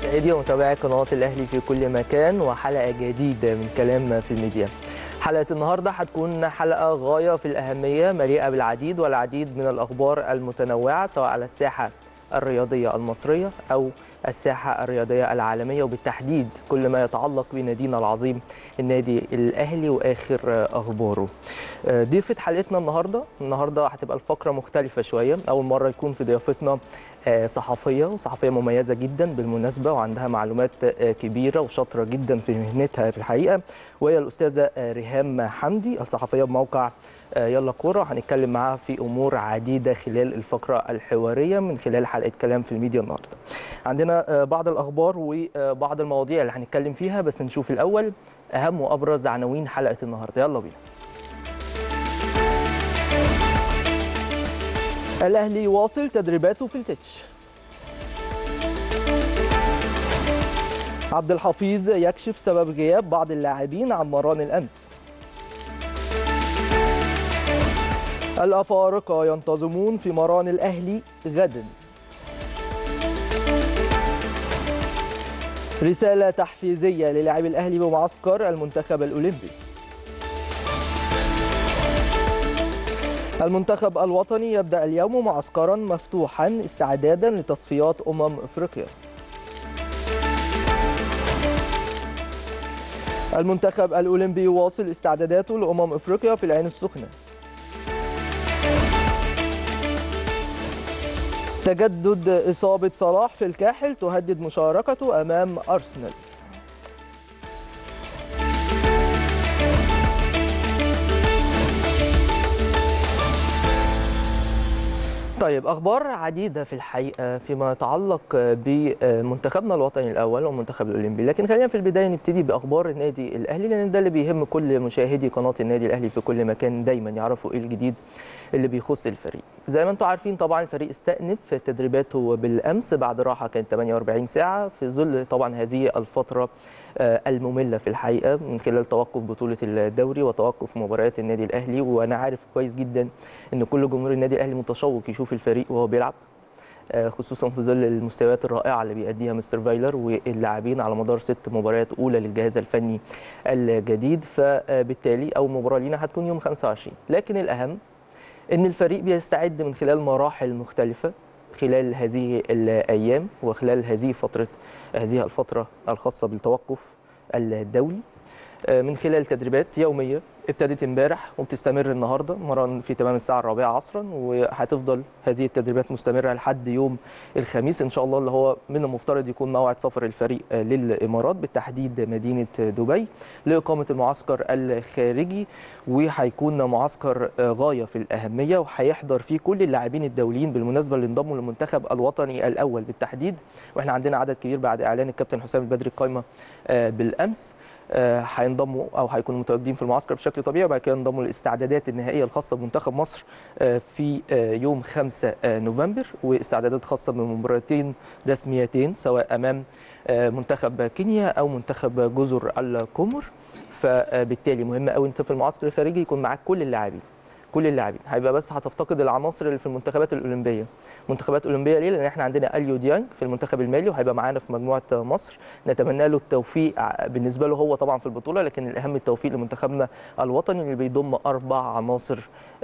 مشاهدي ومتابعي قناة الأهلي في كل مكان وحلقة جديدة من كلام في الميديا حلقة النهاردة هتكون حلقة غاية في الأهمية مليئة بالعديد والعديد من الأخبار المتنوعة سواء على الساحة الرياضية المصرية أو الساحة الرياضية العالمية وبالتحديد كل ما يتعلق بنادينا العظيم النادي الأهلي وآخر أخباره ضيفة حلقتنا النهاردة النهاردة هتبقى الفقرة مختلفة شوية أول مرة يكون في ضيافتنا صحفية وصحفية مميزة جدا بالمناسبة وعندها معلومات كبيرة وشاطرة جدا في مهنتها في الحقيقة وهي الأستاذة ريهام حمدي الصحفية بموقع يلا كورة هنتكلم معاها في أمور عديدة خلال الفقرة الحوارية من خلال حلقة كلام في الميديا النهاردة عندنا بعض الأخبار وبعض المواضيع اللي هنتكلم فيها بس نشوف الأول أهم وأبرز عناوين حلقة النهاردة يلا بينا الأهلي يواصل تدريباته في التتش عبد الحفيظ يكشف سبب غياب بعض اللاعبين عن مران الأمس الأفارقة ينتظمون في مران الأهلي غدا رسالة تحفيزية للاعبي الأهلي بمعسكر المنتخب الأولمبي المنتخب الوطني يبدأ اليوم معسكرا مفتوحا استعدادا لتصفيات أمم أفريقيا المنتخب الأولمبي يواصل استعداداته لأمم أفريقيا في العين السخنة تجدد إصابة صلاح في الكاحل تهدد مشاركته أمام أرسنال طيب اخبار عديده في الحقيقه فيما يتعلق بمنتخبنا الوطني الاول والمنتخب الاولمبي لكن خلينا في البدايه نبتدي باخبار النادي الاهلي لان ده اللي بيهم كل مشاهدي قناه النادي الاهلي في كل مكان دايما يعرفوا ايه الجديد اللي بيخص الفريق زي ما انتم عارفين طبعا الفريق استأنف تدريباته بالامس بعد راحه كانت 48 ساعه في ظل طبعا هذه الفتره الممله في الحقيقه من خلال توقف بطوله الدوري وتوقف مباريات النادي الاهلي وانا عارف كويس جدا ان كل جمهور النادي الاهلي متشوق يشوف الفريق وهو بيلعب خصوصا في ظل المستويات الرائعه اللي بيأديها مستر فايلر واللاعبين على مدار ست مباريات اولى للجهاز الفني الجديد فبالتالي اول مباراه لينا هتكون يوم 25 لكن الاهم ان الفريق بيستعد من خلال مراحل مختلفه خلال هذه الايام وخلال هذه فتره هذه الفتره الخاصه بالتوقف الدولي من خلال تدريبات يوميه ابتدت امبارح وبتستمر النهارده مران في تمام الساعه الرابعه عصرا وهتفضل هذه التدريبات مستمره لحد يوم الخميس ان شاء الله اللي هو من المفترض يكون موعد سفر الفريق للامارات بالتحديد مدينه دبي لاقامه المعسكر الخارجي وهيكون معسكر غايه في الاهميه وهيحضر فيه كل اللاعبين الدوليين بالمناسبه اللي انضموا للمنتخب الوطني الاول بالتحديد واحنا عندنا عدد كبير بعد اعلان الكابتن حسام البدري القايمه بالامس هينضموا او هيكونوا متواجدين في المعسكر بشكل طبيعي وبعد كده ينضموا للاستعدادات النهائيه الخاصه بمنتخب مصر في يوم 5 نوفمبر واستعدادات خاصه بمباراتين رسميتين سواء امام منتخب كينيا او منتخب جزر القمر فبالتالي مهم قوي انت في المعسكر الخارجي يكون معاك كل اللاعبين كل اللاعبين هيبقى بس هتفتقد العناصر اللي في المنتخبات الاولمبيه منتخبات اولمبيه ليه لان احنا عندنا اليو ديانج في المنتخب المالي وهيبقى معانا في مجموعه مصر نتمنى له التوفيق بالنسبه له هو طبعا في البطوله لكن الاهم التوفيق لمنتخبنا الوطني اللي بيضم اربع عناصر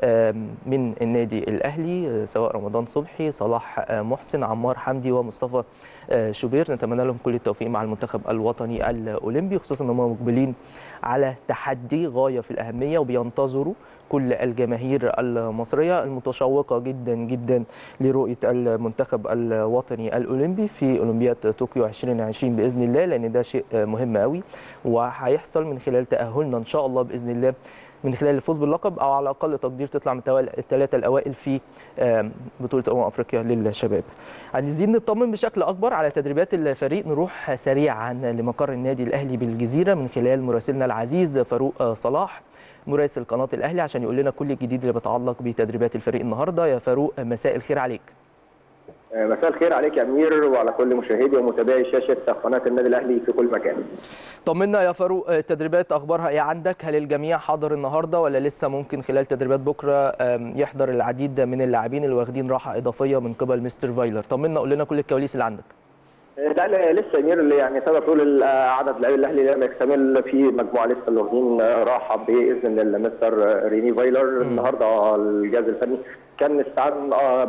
من النادي الاهلي سواء رمضان صبحي صلاح محسن عمار حمدي ومصطفى شوبير نتمنى لهم كل التوفيق مع المنتخب الوطني الاولمبي خصوصا ان هم مقبلين على تحدي غايه في الاهميه وبينتظروا كل الجماهير المصريه المتشوقه جدا جدا لرؤيه المنتخب الوطني الاولمبي في اولمبياد طوكيو 2020 باذن الله لان ده شيء مهم قوي وهيحصل من خلال تاهلنا ان شاء الله باذن الله من خلال الفوز باللقب او على اقل تقدير تطلع من الثلاثه الاوائل في بطوله امم افريقيا للشباب. عايزين نطمن بشكل اكبر على تدريبات الفريق نروح سريعا لمقر النادي الاهلي بالجزيره من خلال مراسلنا العزيز فاروق صلاح مراسل قناه الاهلي عشان يقول لنا كل الجديد اللي بيتعلق بتدريبات الفريق النهارده يا فاروق مساء الخير عليك. مساء الخير عليك يا امير وعلى كل مشاهدي ومتابعي شاشه قناه النادي الاهلي في كل مكان. طمنا يا فاروق التدريبات اخبارها ايه عندك؟ هل الجميع حضر النهارده ولا لسه ممكن خلال تدريبات بكره يحضر العديد من اللاعبين اللي واخدين راحه اضافيه من قبل مستر فايلر؟ طمنا قول لنا كل الكواليس اللي عندك. لا لا لسه امير اللي يعني تقدر تقول عدد لاعبي الاهلي لم يكتمل في مجموعه لسه اللي واخدين راحه باذن الله مستر ريني فايلر النهارده الجهاز الفني كان استعان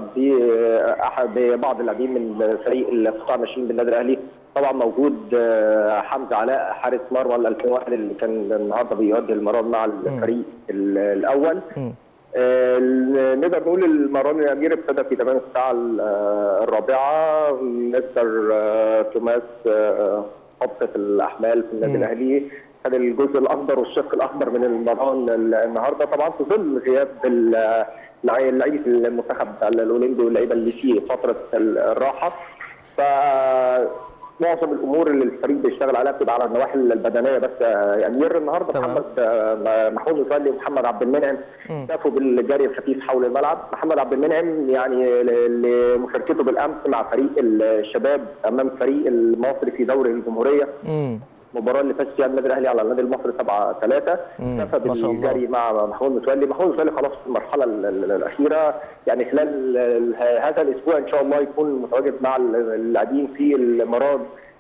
باحد ببعض اللاعبين من فريق القطاع الناشئين بالنادي الاهلي طبعا موجود حمزه علاء حارس مرمى ال 2001 اللي كان النهارده بيؤدي المران مع الفريق الاول آه نقدر نقول المران الامير ابتدى في تمام الساعه الرابعه مستر آه توماس آه خبطه الاحمال في النادي الاهلي كان الجزء الاخضر والشق الاخضر من المران النهارده طبعا في ظل غياب لعيبه المنتخب الاولمبي واللعيبه اللي في فتره الراحه ف معظم الامور اللي الفريق بيشتغل عليها بتبقى على النواحي البدنيه بس يا امير النهارده تمام. محمد محمود متولي ومحمد عبد المنعم شافوا بالجري الخفيف حول الملعب محمد عبد المنعم يعني لمشاركته بالامس مع فريق الشباب امام فريق المصري في دوري الجمهوريه امم المباراه اللي فاز فيها النادي الاهلي على النادي المصري 7 3 مم. كفى ما شاء الله. بالجري مع محمود متولي محمود متولي خلاص في المرحله ال- ال- الاخيره يعني خلال ال- هذا الاسبوع ان شاء الله يكون متواجد مع اللاعبين في المران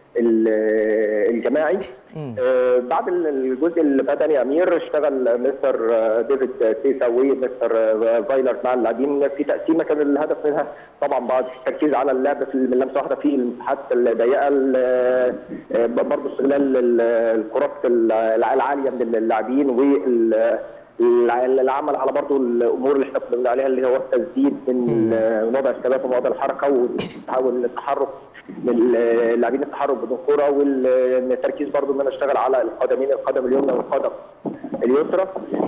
ال- الجماعي مم. آه، بعد الجزء البدني امير اشتغل مستر آه، ديفيد سيسا ومستر آه، فايلر مع اللاعبين في تقسيمه كان الهدف منها طبعا بعد التركيز على اللعب في من لمسه واحده في المساحات الضيقه ال- آه، برضه استغلال ال- الكرات الع- العاليه من اللاعبين وال العمل على برضه الامور اللي احنا كنا بنقول عليها اللي هو التسديد من وضع الثبات ووضع الحركه وتحاول التحرك للاعبين التحرك بدون كره والتركيز برضه ان انا اشتغل على القدمين القدم اليمنى والقدم اليسرى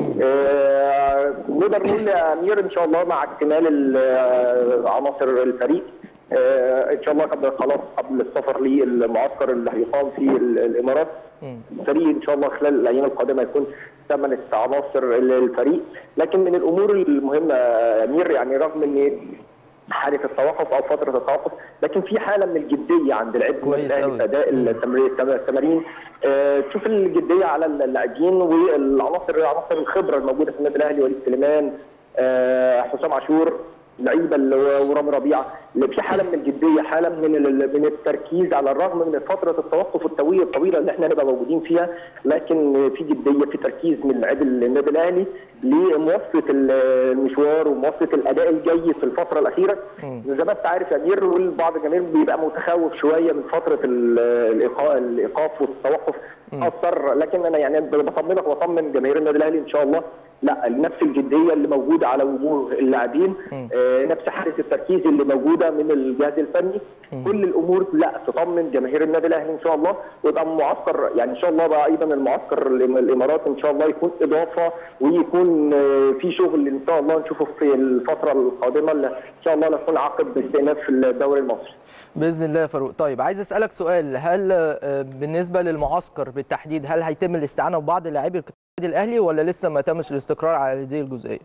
آه، نقدر نقول يا امير ان شاء الله مع اكتمال ال- عناصر الفريق آه، ان شاء الله قبل خلاص قبل السفر للمعسكر اللي هيقام في ال- الامارات الفريق ان شاء الله خلال الايام القادمه يكون ثمنت عناصر الفريق لكن من الامور المهمه يا امير يعني رغم ان حاله التوقف او فتره التوقف لكن في حاله من الجديه عند العيب كويس أوي. في اداء التمرين التمارين آه، تشوف الجديه على اللاعبين والعناصر عناصر الخبره الموجوده في النادي الاهلي وليد سليمان آه، حسام عاشور لعيبه اللي هو ورامي ربيعه اللي في حاله من الجديه حاله من ال- من التركيز على الرغم من فتره التوقف الطويله الطويله اللي احنا هنبقى موجودين فيها لكن في جديه في تركيز من لاعبي النادي الاهلي لمواصله المشوار ومواصله الاداء الجيد في الفتره الاخيره زي ما انت عارف يا امير والبعض الجماهير بيبقى متخوف شويه من فتره ال- الإيقا- الايقاف والتوقف اثر لكن انا يعني بطمنك وبطمن جماهير النادي الاهلي ان شاء الله لا نفس الجديه اللي موجوده على وجوه اللاعبين آه، نفس حاله التركيز اللي موجوده من الجهاز الفني كل الامور لا تطمن جماهير النادي الاهلي ان شاء الله ويبقى معسكر يعني ان شاء الله بقى ايضا المعسكر الإم- الامارات ان شاء الله يكون اضافه ويكون آه، في شغل ان شاء الله نشوفه في الفتره القادمه اللي ان شاء الله نكون عقب استئناف الدوري المصري باذن الله يا فاروق طيب عايز اسالك سؤال هل آه، بالنسبه للمعسكر بالتحديد هل هيتم الاستعانه ببعض لاعبي النادي الاهلي ولا لسه ما تمش الاستقرار على هذه الجزئيه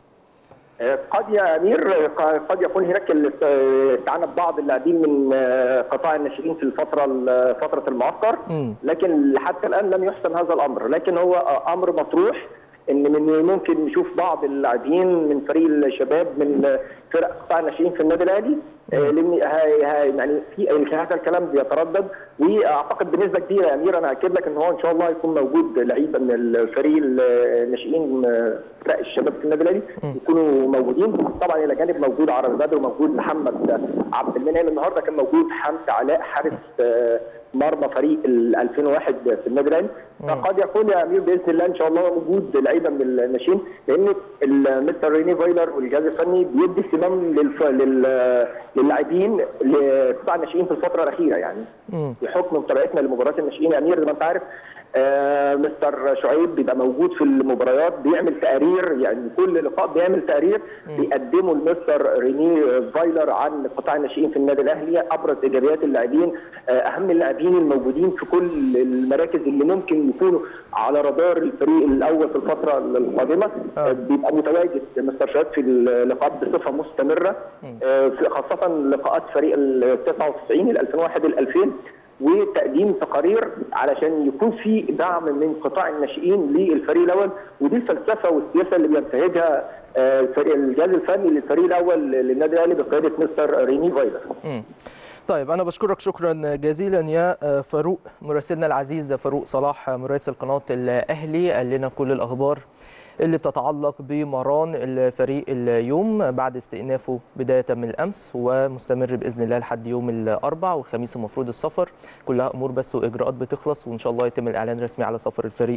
قد يا امير قد يكون هناك الاستعانه ببعض اللاعبين من قطاع الناشئين في الفتره فتره المعسكر مم. لكن حتى الان لم يحسم هذا الامر لكن هو امر مطروح ان من ممكن نشوف بعض اللاعبين من فريق الشباب من فرق قطاع الناشئين في النادي الاهلي آه، لان هاي- هاي- يعني في هذا الكلام بيتردد واعتقد بنسبه كبيره يا امير انا اكد لك ان هو ان شاء الله هيكون موجود لعيبه من الفريق الناشئين آه، فرق الشباب في النادي الاهلي يكونوا موجودين طبعا الى جانب موجود عرب بدر وموجود محمد عبد المنعم النهارده كان موجود حمزه علاء حارس آه، مرمى فريق ال 2001 في النادي الاهلي فقد يكون يا امير باذن الله ان شاء الله وجود لعيبه من الناشئين لان المستر ريني فايلر والجهاز الفني بيدي اهتمام للف... لل... للاعبين لقطاع الناشئين في الفتره الاخيره يعني مم. بحكم متابعتنا لمباريات الناشئين يا امير زي ما انت عارف آه مستر شعيب بيبقى موجود في المباريات بيعمل تقارير يعني كل لقاء بيعمل تقارير بيقدمه المستر ريني فايلر عن قطاع الناشئين في النادي الاهلي ابرز ايجابيات اللاعبين آه اهم اللاعبين الموجودين في كل المراكز اللي ممكن يكونوا على رادار الفريق الاول في الفتره القادمه آه. بيبقى متواجد مستر شعيب في اللقاءات بصفه مستمره آه في- خاصه لقاءات فريق ال 99 ال 2001 ال 2000 وتقديم تقارير علشان يكون في دعم من قطاع الناشئين للفريق الاول ودي الفلسفه والسياسه اللي بينتهجها آه، الفريق الجهاز الفني للفريق الاول للنادي الاهلي بقياده مستر ريني فايلر. مم. طيب انا بشكرك شكرا جزيلا يا فاروق مراسلنا العزيز فاروق صلاح مراسل قناه الاهلي قال لنا كل الاخبار اللي بتتعلق بمران الفريق اليوم بعد استئنافه بدايه من الامس ومستمر باذن الله لحد يوم الاربع والخميس المفروض السفر كلها امور بس واجراءات بتخلص وان شاء الله يتم الاعلان الرسمي على سفر الفريق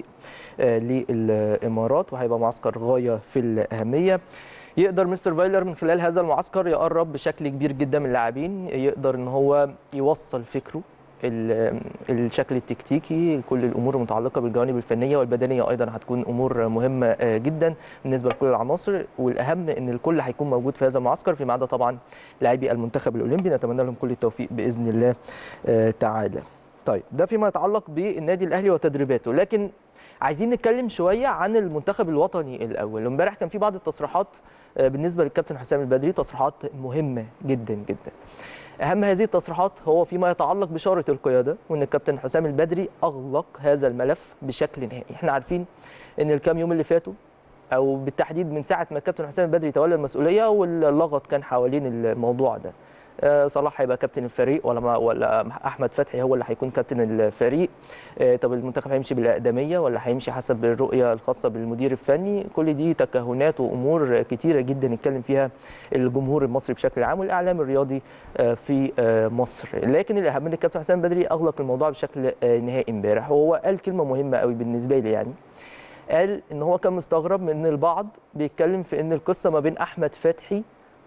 للامارات وهيبقى معسكر غايه في الاهميه يقدر مستر فايلر من خلال هذا المعسكر يقرب بشكل كبير جدا من اللاعبين يقدر ان هو يوصل فكره الشكل التكتيكي كل الامور المتعلقه بالجوانب الفنيه والبدنيه ايضا هتكون امور مهمه جدا بالنسبه لكل العناصر والاهم ان الكل هيكون موجود في هذا المعسكر فيما عدا طبعا لاعبي المنتخب الاولمبي نتمنى لهم كل التوفيق باذن الله تعالى طيب ده فيما يتعلق بالنادي الاهلي وتدريباته لكن عايزين نتكلم شويه عن المنتخب الوطني الاول امبارح كان في بعض التصريحات بالنسبه للكابتن حسام البدري تصريحات مهمه جدا جدا اهم هذه التصريحات هو فيما يتعلق بشاره القياده وان الكابتن حسام البدري اغلق هذا الملف بشكل نهائي احنا عارفين ان الكام يوم اللي فاتوا او بالتحديد من ساعه ما الكابتن حسام البدري تولى المسؤوليه واللغط كان حوالين الموضوع ده صلاح هيبقى كابتن الفريق ولا ما ولا احمد فتحي هو اللي هيكون كابتن الفريق طب المنتخب هيمشي بالاقدميه ولا هيمشي حسب الرؤيه الخاصه بالمدير الفني كل دي تكهنات وامور كتيره جدا يتكلم فيها الجمهور المصري بشكل عام والاعلام الرياضي في مصر لكن الاهم ان الكابتن حسام بدري اغلق الموضوع بشكل نهائي امبارح وهو قال كلمه مهمه قوي بالنسبه لي يعني قال ان هو كان مستغرب من ان البعض بيتكلم في ان القصه ما بين احمد فتحي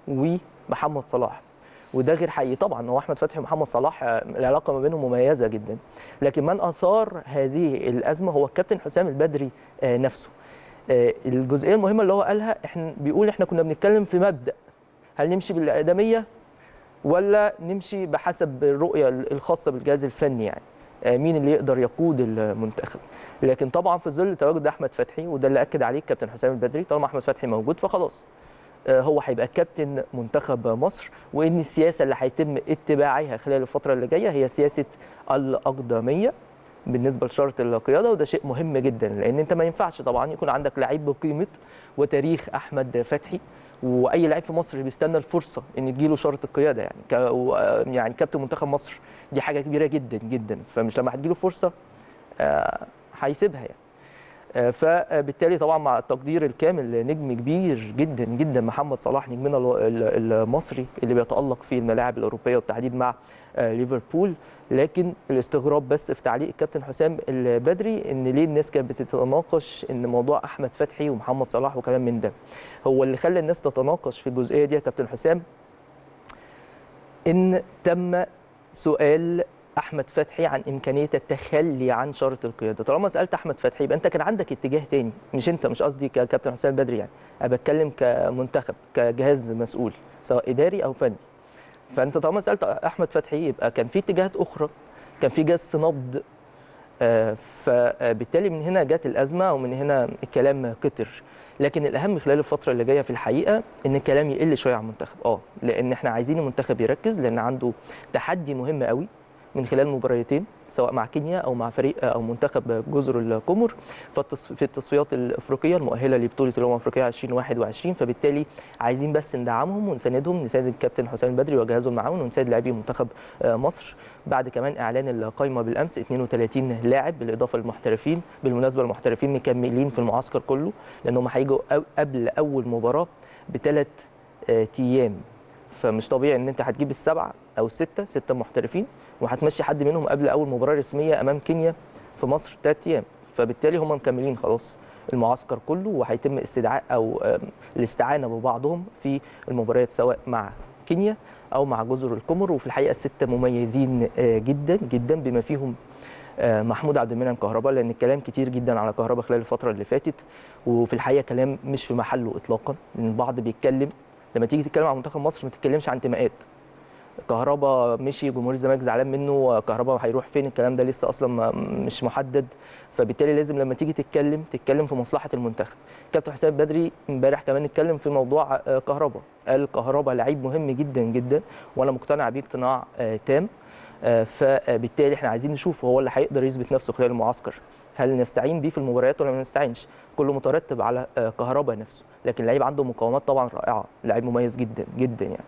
ومحمد صلاح وده غير حقيقي طبعا هو احمد فتحي ومحمد صلاح العلاقه ما بينهم مميزه جدا لكن من اثار هذه الازمه هو الكابتن حسام البدري نفسه الجزئيه المهمه اللي هو قالها احنا بيقول احنا كنا بنتكلم في مبدا هل نمشي بالاقدميه ولا نمشي بحسب الرؤيه الخاصه بالجهاز الفني يعني مين اللي يقدر يقود المنتخب لكن طبعا في ظل تواجد احمد فتحي وده اللي اكد عليه الكابتن حسام البدري طالما احمد فتحي موجود فخلاص هو هيبقى كابتن منتخب مصر وان السياسه اللي هيتم اتباعها خلال الفتره اللي جايه هي سياسه الاقدميه بالنسبه لشاره القياده وده شيء مهم جدا لان انت ما ينفعش طبعا يكون عندك لعيب بقيمه وتاريخ احمد فتحي واي لعيب في مصر بيستنى الفرصه ان تجيله شاره القياده يعني ك... يعني كابتن منتخب مصر دي حاجه كبيره جدا جدا فمش لما هتجيله فرصه هيسيبها يعني فبالتالي طبعا مع التقدير الكامل نجم كبير جدا جدا محمد صلاح نجمنا المصري اللي بيتالق في الملاعب الاوروبيه وبالتحديد مع ليفربول لكن الاستغراب بس في تعليق الكابتن حسام البدري ان ليه الناس كانت بتتناقش ان موضوع احمد فتحي ومحمد صلاح وكلام من ده هو اللي خلى الناس تتناقش في الجزئيه دي يا كابتن حسام ان تم سؤال احمد فتحي عن امكانيه التخلي عن شاره القياده طالما سالت احمد فتحي يبقى انت كان عندك اتجاه تاني مش انت مش قصدي ككابتن حسام بدري يعني انا بتكلم كمنتخب كجهاز مسؤول سواء اداري او فني فانت طالما سالت احمد فتحي يبقى كان في اتجاهات اخرى كان في جس نبض فبالتالي من هنا جت الازمه ومن هنا الكلام كتر لكن الاهم خلال الفتره اللي جايه في الحقيقه ان الكلام يقل شويه عن المنتخب اه لان احنا عايزين المنتخب يركز لان عنده تحدي مهم قوي من خلال مباريتين سواء مع كينيا او مع فريق او منتخب جزر القمر في التصفيات الافريقيه المؤهله لبطوله الامم الافريقيه 2021 فبالتالي عايزين بس ندعمهم ونساندهم نساند الكابتن حسام البدري وجهازه المعاون ونساند لاعبي منتخب مصر بعد كمان اعلان القائمه بالامس 32 لاعب بالاضافه للمحترفين بالمناسبه المحترفين مكملين في المعسكر كله لانهم هيجوا قبل اول مباراه بثلاث ايام فمش طبيعي ان انت هتجيب السبعه او السته سته محترفين وهتمشي حد منهم قبل اول مباراه رسميه امام كينيا في مصر ثلاث ايام فبالتالي هم مكملين خلاص المعسكر كله وهيتم استدعاء او الاستعانه ببعضهم في المباريات سواء مع كينيا او مع جزر القمر وفي الحقيقه السته مميزين جدا جدا بما فيهم محمود عبد المنعم كهرباء لان الكلام كتير جدا على كهرباء خلال الفتره اللي فاتت وفي الحقيقه كلام مش في محله اطلاقا لان البعض بيتكلم لما تيجي تتكلم عن منتخب مصر ما تتكلمش عن انتماءات كهربا مشي جمهور الزمالك زعلان منه كهربا هيروح فين الكلام ده لسه اصلا مش محدد فبالتالي لازم لما تيجي تتكلم تتكلم في مصلحه المنتخب كابتن حسام بدري امبارح كمان اتكلم في موضوع كهربا قال كهربا لعيب مهم جدا جدا وانا مقتنع بيه اقتناع تام فبالتالي احنا عايزين نشوف هو اللي هيقدر يثبت نفسه خلال المعسكر هل نستعين بيه في المباريات ولا ما نستعينش كله مترتب على كهربا نفسه لكن لعيب عنده مقاومات طبعا رائعه لعيب مميز جدا جدا يعني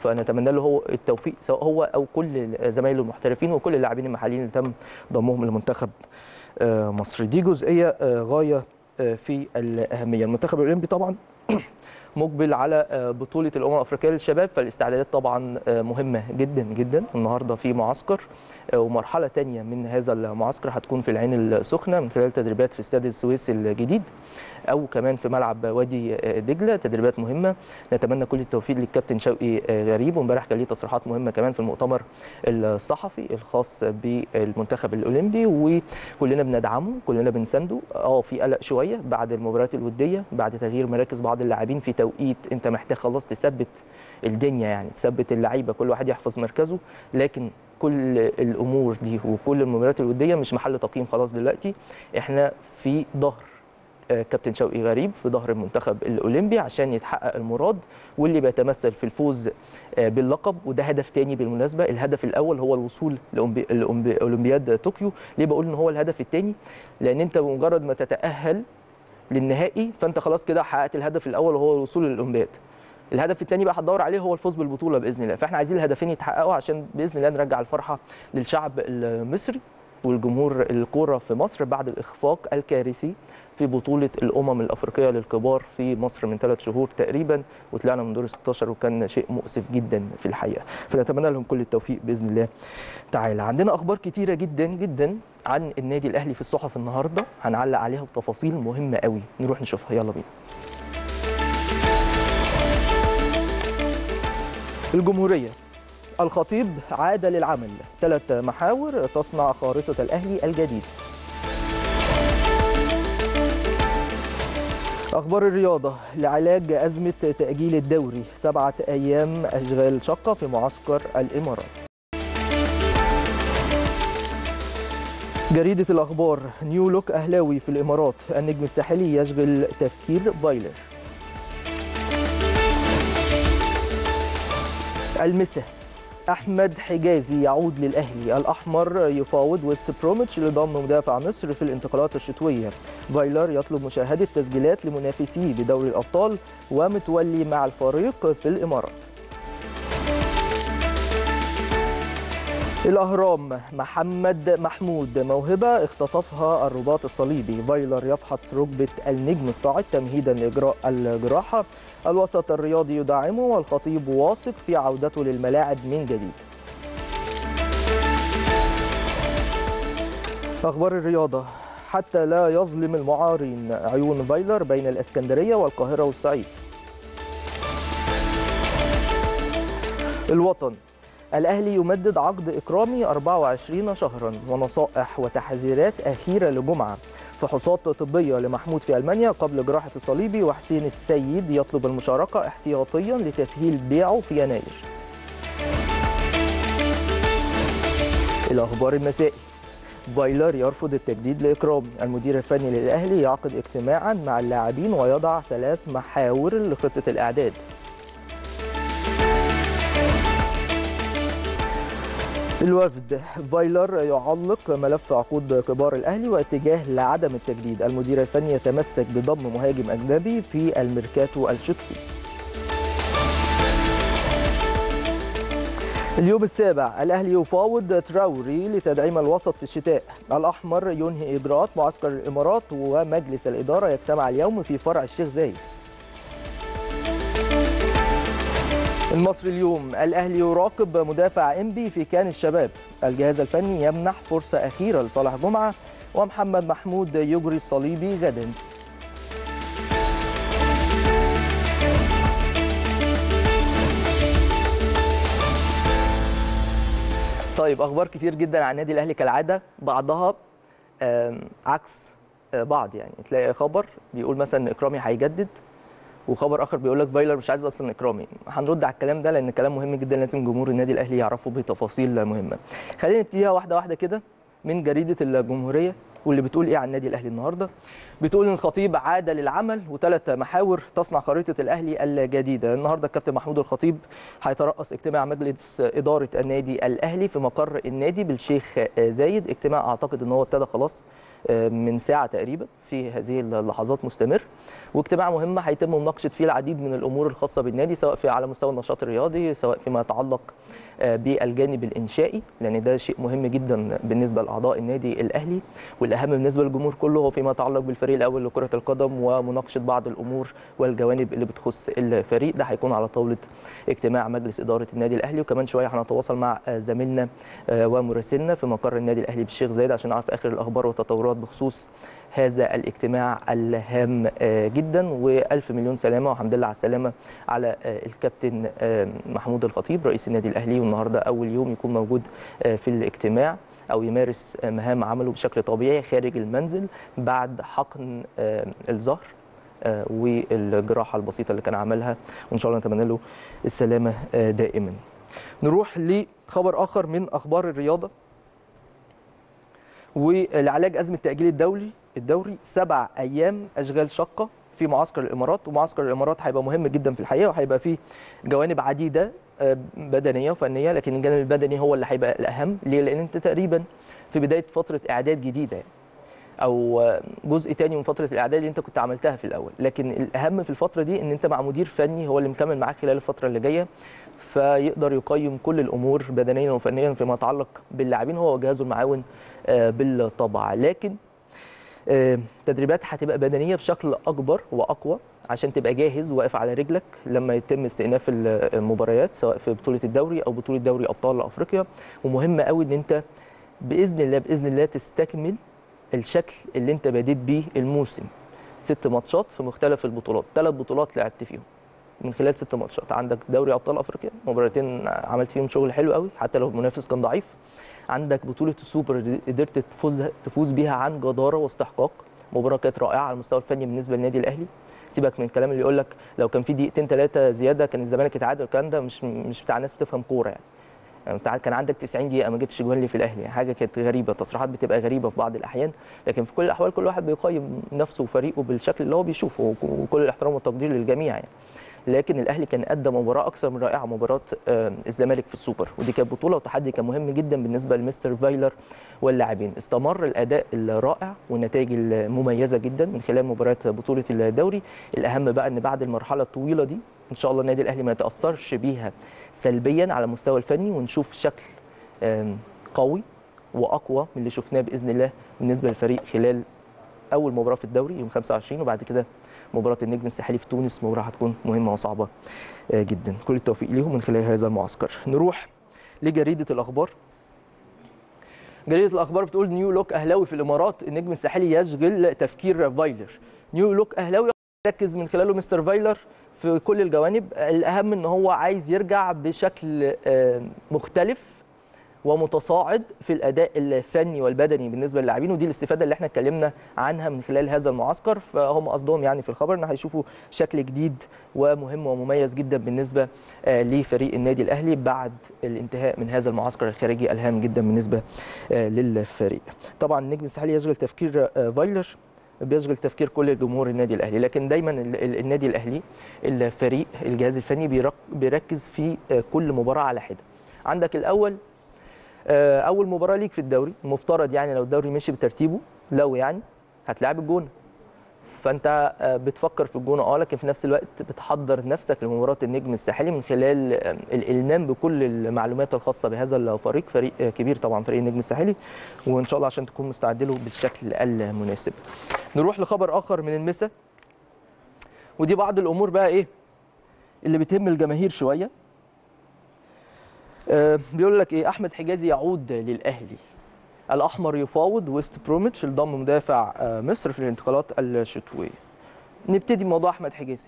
فنتمنى له هو التوفيق سواء هو او كل زمايله المحترفين وكل اللاعبين المحليين اللي تم ضمهم لمنتخب آه، مصر دي جزئيه آه، غايه آه، في الاهميه المنتخب الاولمبي طبعا مقبل على آه، بطوله الامم الافريقيه للشباب فالاستعدادات طبعا آه، مهمه جدا جدا النهارده في معسكر آه، ومرحله تانية من هذا المعسكر هتكون في العين السخنه من خلال تدريبات في استاد السويس الجديد او كمان في ملعب وادي آه، دجله تدريبات مهمه نتمنى كل التوفيق للكابتن شوقي آه، غريب وامبارح كان ليه تصريحات مهمه كمان في المؤتمر الصحفي الخاص بالمنتخب الاولمبي وكلنا بندعمه كلنا بنسنده اه في قلق شويه بعد المباريات الوديه بعد تغيير مراكز بعض اللاعبين في توقيت انت محتاج خلاص تثبت الدنيا يعني تثبت اللعيبه كل واحد يحفظ مركزه لكن كل الامور دي وكل المباريات الوديه مش محل تقييم خلاص دلوقتي احنا في ظهر آه، كابتن شوقي غريب في ظهر المنتخب الاولمبي عشان يتحقق المراد واللي بيتمثل في الفوز آه، باللقب وده هدف تاني بالمناسبه الهدف الاول هو الوصول لأولمبي- لأولمبي- لاولمبياد طوكيو ليه بقول ان هو الهدف التاني لان انت بمجرد ما تتاهل للنهائي فانت خلاص كده حققت الهدف الاول وهو الوصول للاولمبياد الهدف الثاني بقى هتدور عليه هو الفوز بالبطوله باذن الله فاحنا عايزين الهدفين يتحققوا عشان باذن الله نرجع الفرحه للشعب المصري والجمهور الكوره في مصر بعد الاخفاق الكارثي في بطوله الامم الافريقيه للكبار في مصر من ثلاث شهور تقريبا وطلعنا من دور ال 16 وكان شيء مؤسف جدا في الحقيقه فنتمنى لهم كل التوفيق باذن الله تعالى عندنا اخبار كتيره جدا جدا عن النادي الاهلي في الصحف النهارده هنعلق عليها بتفاصيل مهمه قوي نروح نشوفها يلا بينا الجمهورية الخطيب عاد للعمل ثلاث محاور تصنع خارطة الأهلي الجديد أخبار الرياضة لعلاج أزمة تأجيل الدوري سبعة أيام أشغال شقة في معسكر الإمارات جريدة الأخبار نيو لوك أهلاوي في الإمارات النجم الساحلي يشغل تفكير فايلر المسا احمد حجازي يعود للاهلي الاحمر يفاوض ويست بروميتش لضم مدافع مصر في الانتقالات الشتويه فايلر يطلب مشاهده تسجيلات لمنافسيه بدوري الابطال ومتولي مع الفريق في الامارات الأهرام محمد محمود موهبة اختطفها الرباط الصليبي فايلر يفحص ركبة النجم الصاعد تمهيدا لإجراء الجراحة الوسط الرياضي يدعمه والخطيب واثق في عودته للملاعب من جديد أخبار الرياضة حتى لا يظلم المعارين عيون فايلر بين الإسكندرية والقاهرة والصعيد الوطن الأهلي يمدد عقد إكرامي 24 شهرا ونصائح وتحذيرات أخيرة لجمعة فحوصات طبية لمحمود في ألمانيا قبل جراحة الصليبي وحسين السيد يطلب المشاركة احتياطيا لتسهيل بيعه في يناير الأخبار المسائي فايلر يرفض التجديد لإكرام المدير الفني للأهلي يعقد اجتماعا مع اللاعبين ويضع ثلاث محاور لخطة الإعداد الوفد فايلر يعلق ملف عقود كبار الاهلي واتجاه لعدم التجديد المدير الفني يتمسك بضم مهاجم اجنبي في الميركاتو الشتوي اليوم السابع الاهلي يفاوض تراوري لتدعيم الوسط في الشتاء الاحمر ينهي اجراءات معسكر الامارات ومجلس الاداره يجتمع اليوم في فرع الشيخ زايد المصري اليوم الاهلي يراقب مدافع انبي في كان الشباب الجهاز الفني يمنح فرصه اخيره لصالح جمعه ومحمد محمود يجري الصليبي غدا طيب اخبار كتير جدا عن النادي الاهلي كالعاده بعضها آم، عكس آه، بعض يعني تلاقي خبر بيقول مثلا ان اكرامي هيجدد وخبر اخر بيقول لك فايلر مش عايز اصلا اكرامي هنرد على الكلام ده لان كلام مهم جدا لازم جمهور النادي الاهلي يعرفوا بتفاصيل مهمه خلينا نبتديها واحده واحده كده من جريده الجمهوريه واللي بتقول ايه عن النادي الاهلي النهارده بتقول ان الخطيب عاد للعمل وثلاث محاور تصنع خريطه الاهلي الجديده النهارده الكابتن محمود الخطيب هيترأس اجتماع مجلس اداره النادي الاهلي في مقر النادي بالشيخ زايد اجتماع اعتقد ان هو ابتدى خلاص من ساعه تقريبا في هذه اللحظات مستمر واجتماع مهم هيتم مناقشه فيه العديد من الامور الخاصه بالنادي سواء في على مستوى النشاط الرياضي سواء فيما يتعلق آه، بالجانب الانشائي لان ده شيء مهم جدا بالنسبه لاعضاء النادي الاهلي والاهم بالنسبه للجمهور كله هو فيما يتعلق بالفريق الاول لكره القدم ومناقشه بعض الامور والجوانب اللي بتخص الفريق ده هيكون على طاوله اجتماع مجلس اداره النادي الاهلي وكمان شويه هنتواصل مع آه، زميلنا آه، ومراسلنا في مقر النادي الاهلي بالشيخ زايد عشان نعرف اخر الاخبار والتطورات بخصوص هذا الاجتماع الهام آه، جدا والف مليون سلامه والحمد لله على السلامه على آه، الكابتن آه، محمود الخطيب رئيس النادي الاهلي والنهارده اول يوم يكون موجود آه، في الاجتماع او يمارس آه، مهام عمله بشكل طبيعي خارج المنزل بعد حقن آه، الظهر آه، والجراحه البسيطه اللي كان عملها وان شاء الله نتمنى له السلامه آه، دائما. نروح لخبر اخر من اخبار الرياضه ولعلاج ازمه تاجيل الدولي الدوري سبع ايام اشغال شقه في معسكر الامارات ومعسكر الامارات هيبقى مهم جدا في الحقيقه وهيبقى فيه جوانب عديده آه، بدنيه وفنيه لكن الجانب البدني هو اللي هيبقى الاهم ليه؟ لان انت تقريبا في بدايه فتره اعداد جديده يعني. او آه، جزء تاني من فتره الاعداد اللي انت كنت عملتها في الاول لكن الاهم في الفتره دي ان انت مع مدير فني هو اللي مكمل معاك خلال الفتره اللي جايه فيقدر يقيم كل الامور بدنيا وفنيا فيما يتعلق باللاعبين هو وجهازه المعاون آه، بالطبع لكن آه، تدريبات هتبقى بدنيه بشكل اكبر واقوى عشان تبقى جاهز واقف على رجلك لما يتم استئناف المباريات سواء في بطوله الدوري او بطوله دوري ابطال افريقيا ومهم قوي ان انت باذن الله باذن الله تستكمل الشكل اللي انت بديت بيه الموسم ست ماتشات في مختلف البطولات ثلاث بطولات لعبت فيهم من خلال ست ماتشات عندك دوري ابطال افريقيا مباراتين عملت فيهم شغل حلو قوي حتى لو المنافس كان ضعيف عندك بطوله السوبر اللي قدرت تفوز تفوز بيها عن جداره واستحقاق مباراه كانت رائعه على المستوى الفني بالنسبه للنادي الاهلي سيبك من الكلام اللي يقول لك لو كان في دقيقتين ثلاثه زياده كان الزمالك اتعادل الكلام ده مش مش بتاع ناس بتفهم كوره يعني يعني انت كان عندك 90 دقيقه ما جبتش جوان ليه في الاهلي يعني حاجه كانت غريبه تصريحات بتبقى غريبه في بعض الاحيان لكن في كل الاحوال كل واحد بيقيم نفسه وفريقه بالشكل اللي هو بيشوفه وكل الاحترام والتقدير للجميع يعني لكن الاهلي كان قدم مباراه اكثر من رائعه مباراه آه، الزمالك في السوبر ودي كانت بطوله وتحدي كان مهم جدا بالنسبه لمستر فايلر واللاعبين استمر الاداء الرائع والنتائج المميزه جدا من خلال مباريات بطوله الدوري الاهم بقى ان بعد المرحله الطويله دي ان شاء الله النادي الاهلي ما يتاثرش بيها سلبيا على المستوى الفني ونشوف شكل آم، قوي واقوى من اللي شفناه باذن الله بالنسبه للفريق خلال اول مباراه في الدوري يوم 25 وبعد كده مباراه النجم الساحلي في تونس مباراه هتكون مهمه وصعبه آه، جدا كل التوفيق ليهم من خلال هذا المعسكر نروح لجريده الاخبار جريده الاخبار بتقول نيو لوك اهلاوي في الامارات النجم الساحلي يشغل تفكير فايلر نيو لوك اهلاوي ركز من خلاله مستر فايلر في كل الجوانب الاهم ان هو عايز يرجع بشكل آه، مختلف ومتصاعد في الاداء الفني والبدني بالنسبه للاعبين ودي الاستفاده اللي احنا اتكلمنا عنها من خلال هذا المعسكر فهم قصدهم يعني في الخبر ان هيشوفوا شكل جديد ومهم ومميز جدا بالنسبه آه، لفريق النادي الاهلي بعد الانتهاء من هذا المعسكر الخارجي الهام جدا بالنسبه آه، للفريق طبعا النجم الساحلي يشغل تفكير آه، فايلر بيشغل تفكير كل جمهور النادي الاهلي لكن دايما ال- ال- النادي الاهلي الفريق الجهاز الفني بيرك- بيركز في آه، كل مباراه على حده عندك الاول آه، اول مباراه ليك في الدوري المفترض يعني لو الدوري مشي بترتيبه لو يعني هتلاعب الجونه فانت آه، بتفكر في الجونه اه لكن في نفس الوقت بتحضر نفسك لمباراه النجم الساحلي من خلال آه، الالمام بكل المعلومات الخاصه بهذا الفريق فريق آه، كبير طبعا فريق النجم الساحلي وان شاء الله عشان تكون مستعد له بالشكل المناسب نروح لخبر اخر من المسا ودي بعض الامور بقى ايه اللي بتهم الجماهير شويه آه، بيقول لك ايه احمد حجازي يعود للاهلي الاحمر يفاوض ويست بروميتش لضم مدافع آه، مصر في الانتقالات الشتويه نبتدي بموضوع احمد حجازي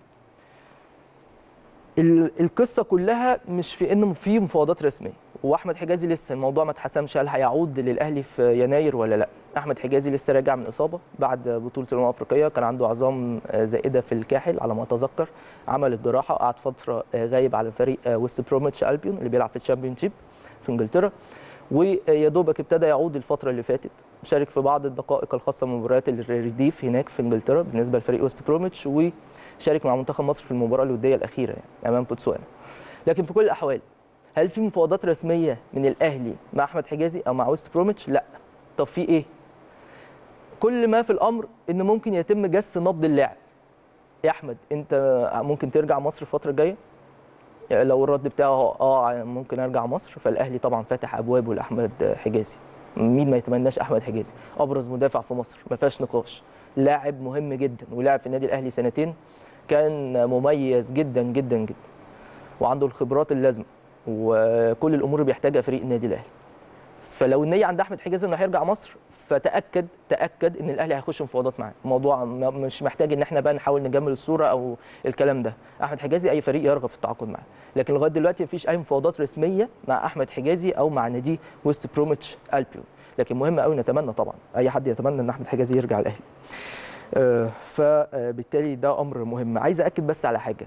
ال- القصه كلها مش في انه في مفاوضات رسميه واحمد حجازي لسه الموضوع ما اتحسمش هل هيعود للاهلي في يناير ولا لا احمد حجازي لسه راجع من اصابه بعد بطوله الامم الافريقيه كان عنده عظام آه، زائده في الكاحل على ما اتذكر عمل الجراحه وقعد فتره آه، غايب على فريق آه، ويست بروميتش البيون اللي بيلعب في الشامبيونشيب في انجلترا ويا دوبك ابتدى يعود الفتره اللي فاتت شارك في بعض الدقائق الخاصه من مباريات الرديف هناك في انجلترا بالنسبه لفريق ويست بروميتش وشارك مع منتخب مصر في المباراه الوديه الاخيره يعني امام بوتسوانا لكن في كل الاحوال هل في مفاوضات رسميه من الاهلي مع احمد حجازي او مع ويست بروميتش لا طب في ايه كل ما في الامر ان ممكن يتم جس نبض اللاعب يا احمد انت ممكن ترجع مصر الفتره الجايه لو الرد بتاعه اه ممكن ارجع مصر فالاهلي طبعا فاتح ابوابه لاحمد حجازي مين ما يتمناش احمد حجازي ابرز مدافع في مصر ما فيهاش نقاش لاعب مهم جدا ولعب في النادي الاهلي سنتين كان مميز جدا جدا جدا وعنده الخبرات اللازمه وكل الامور اللي بيحتاجها فريق النادي الاهلي فلو النيه عند احمد حجازي انه هيرجع مصر فتاكد تاكد ان الاهلي هيخش مفاوضات معاه الموضوع م- مش محتاج ان احنا بقى نحاول نجمل الصوره او الكلام ده احمد حجازي اي فريق يرغب في التعاقد معاه لكن لغايه دلوقتي مفيش اي مفاوضات رسميه مع احمد حجازي او مع نادي ويست بروميتش البيون لكن مهم قوي نتمنى طبعا اي حد يتمنى ان احمد حجازي يرجع الاهلي آه، فبالتالي ده امر مهم عايز اكد بس على حاجه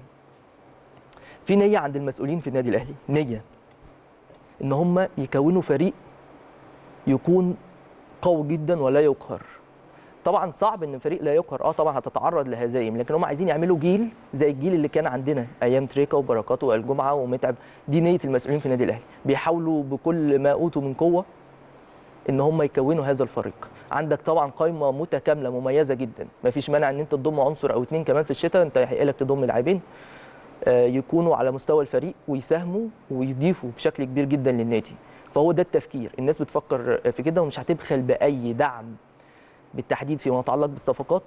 في نيه عند المسؤولين في النادي الاهلي نيه ان هم يكونوا فريق يكون قوي جدا ولا يقهر طبعا صعب ان فريق لا يقهر اه طبعا هتتعرض لهزايم لكن هم عايزين يعملوا جيل زي الجيل اللي كان عندنا ايام تريكا وبركات والجمعه ومتعب دي نيه المسؤولين في النادي الاهلي بيحاولوا بكل ما اوتوا من قوه ان هم يكونوا هذا الفريق عندك طبعا قائمه متكامله مميزه جدا ما فيش مانع ان انت تضم عنصر او اتنين كمان في الشتاء انت يحق لك تضم لاعبين آه، يكونوا على مستوى الفريق ويساهموا ويضيفوا بشكل كبير جدا للنادي فهو ده التفكير الناس بتفكر في كده ومش هتبخل باي دعم بالتحديد فيما يتعلق بالصفقات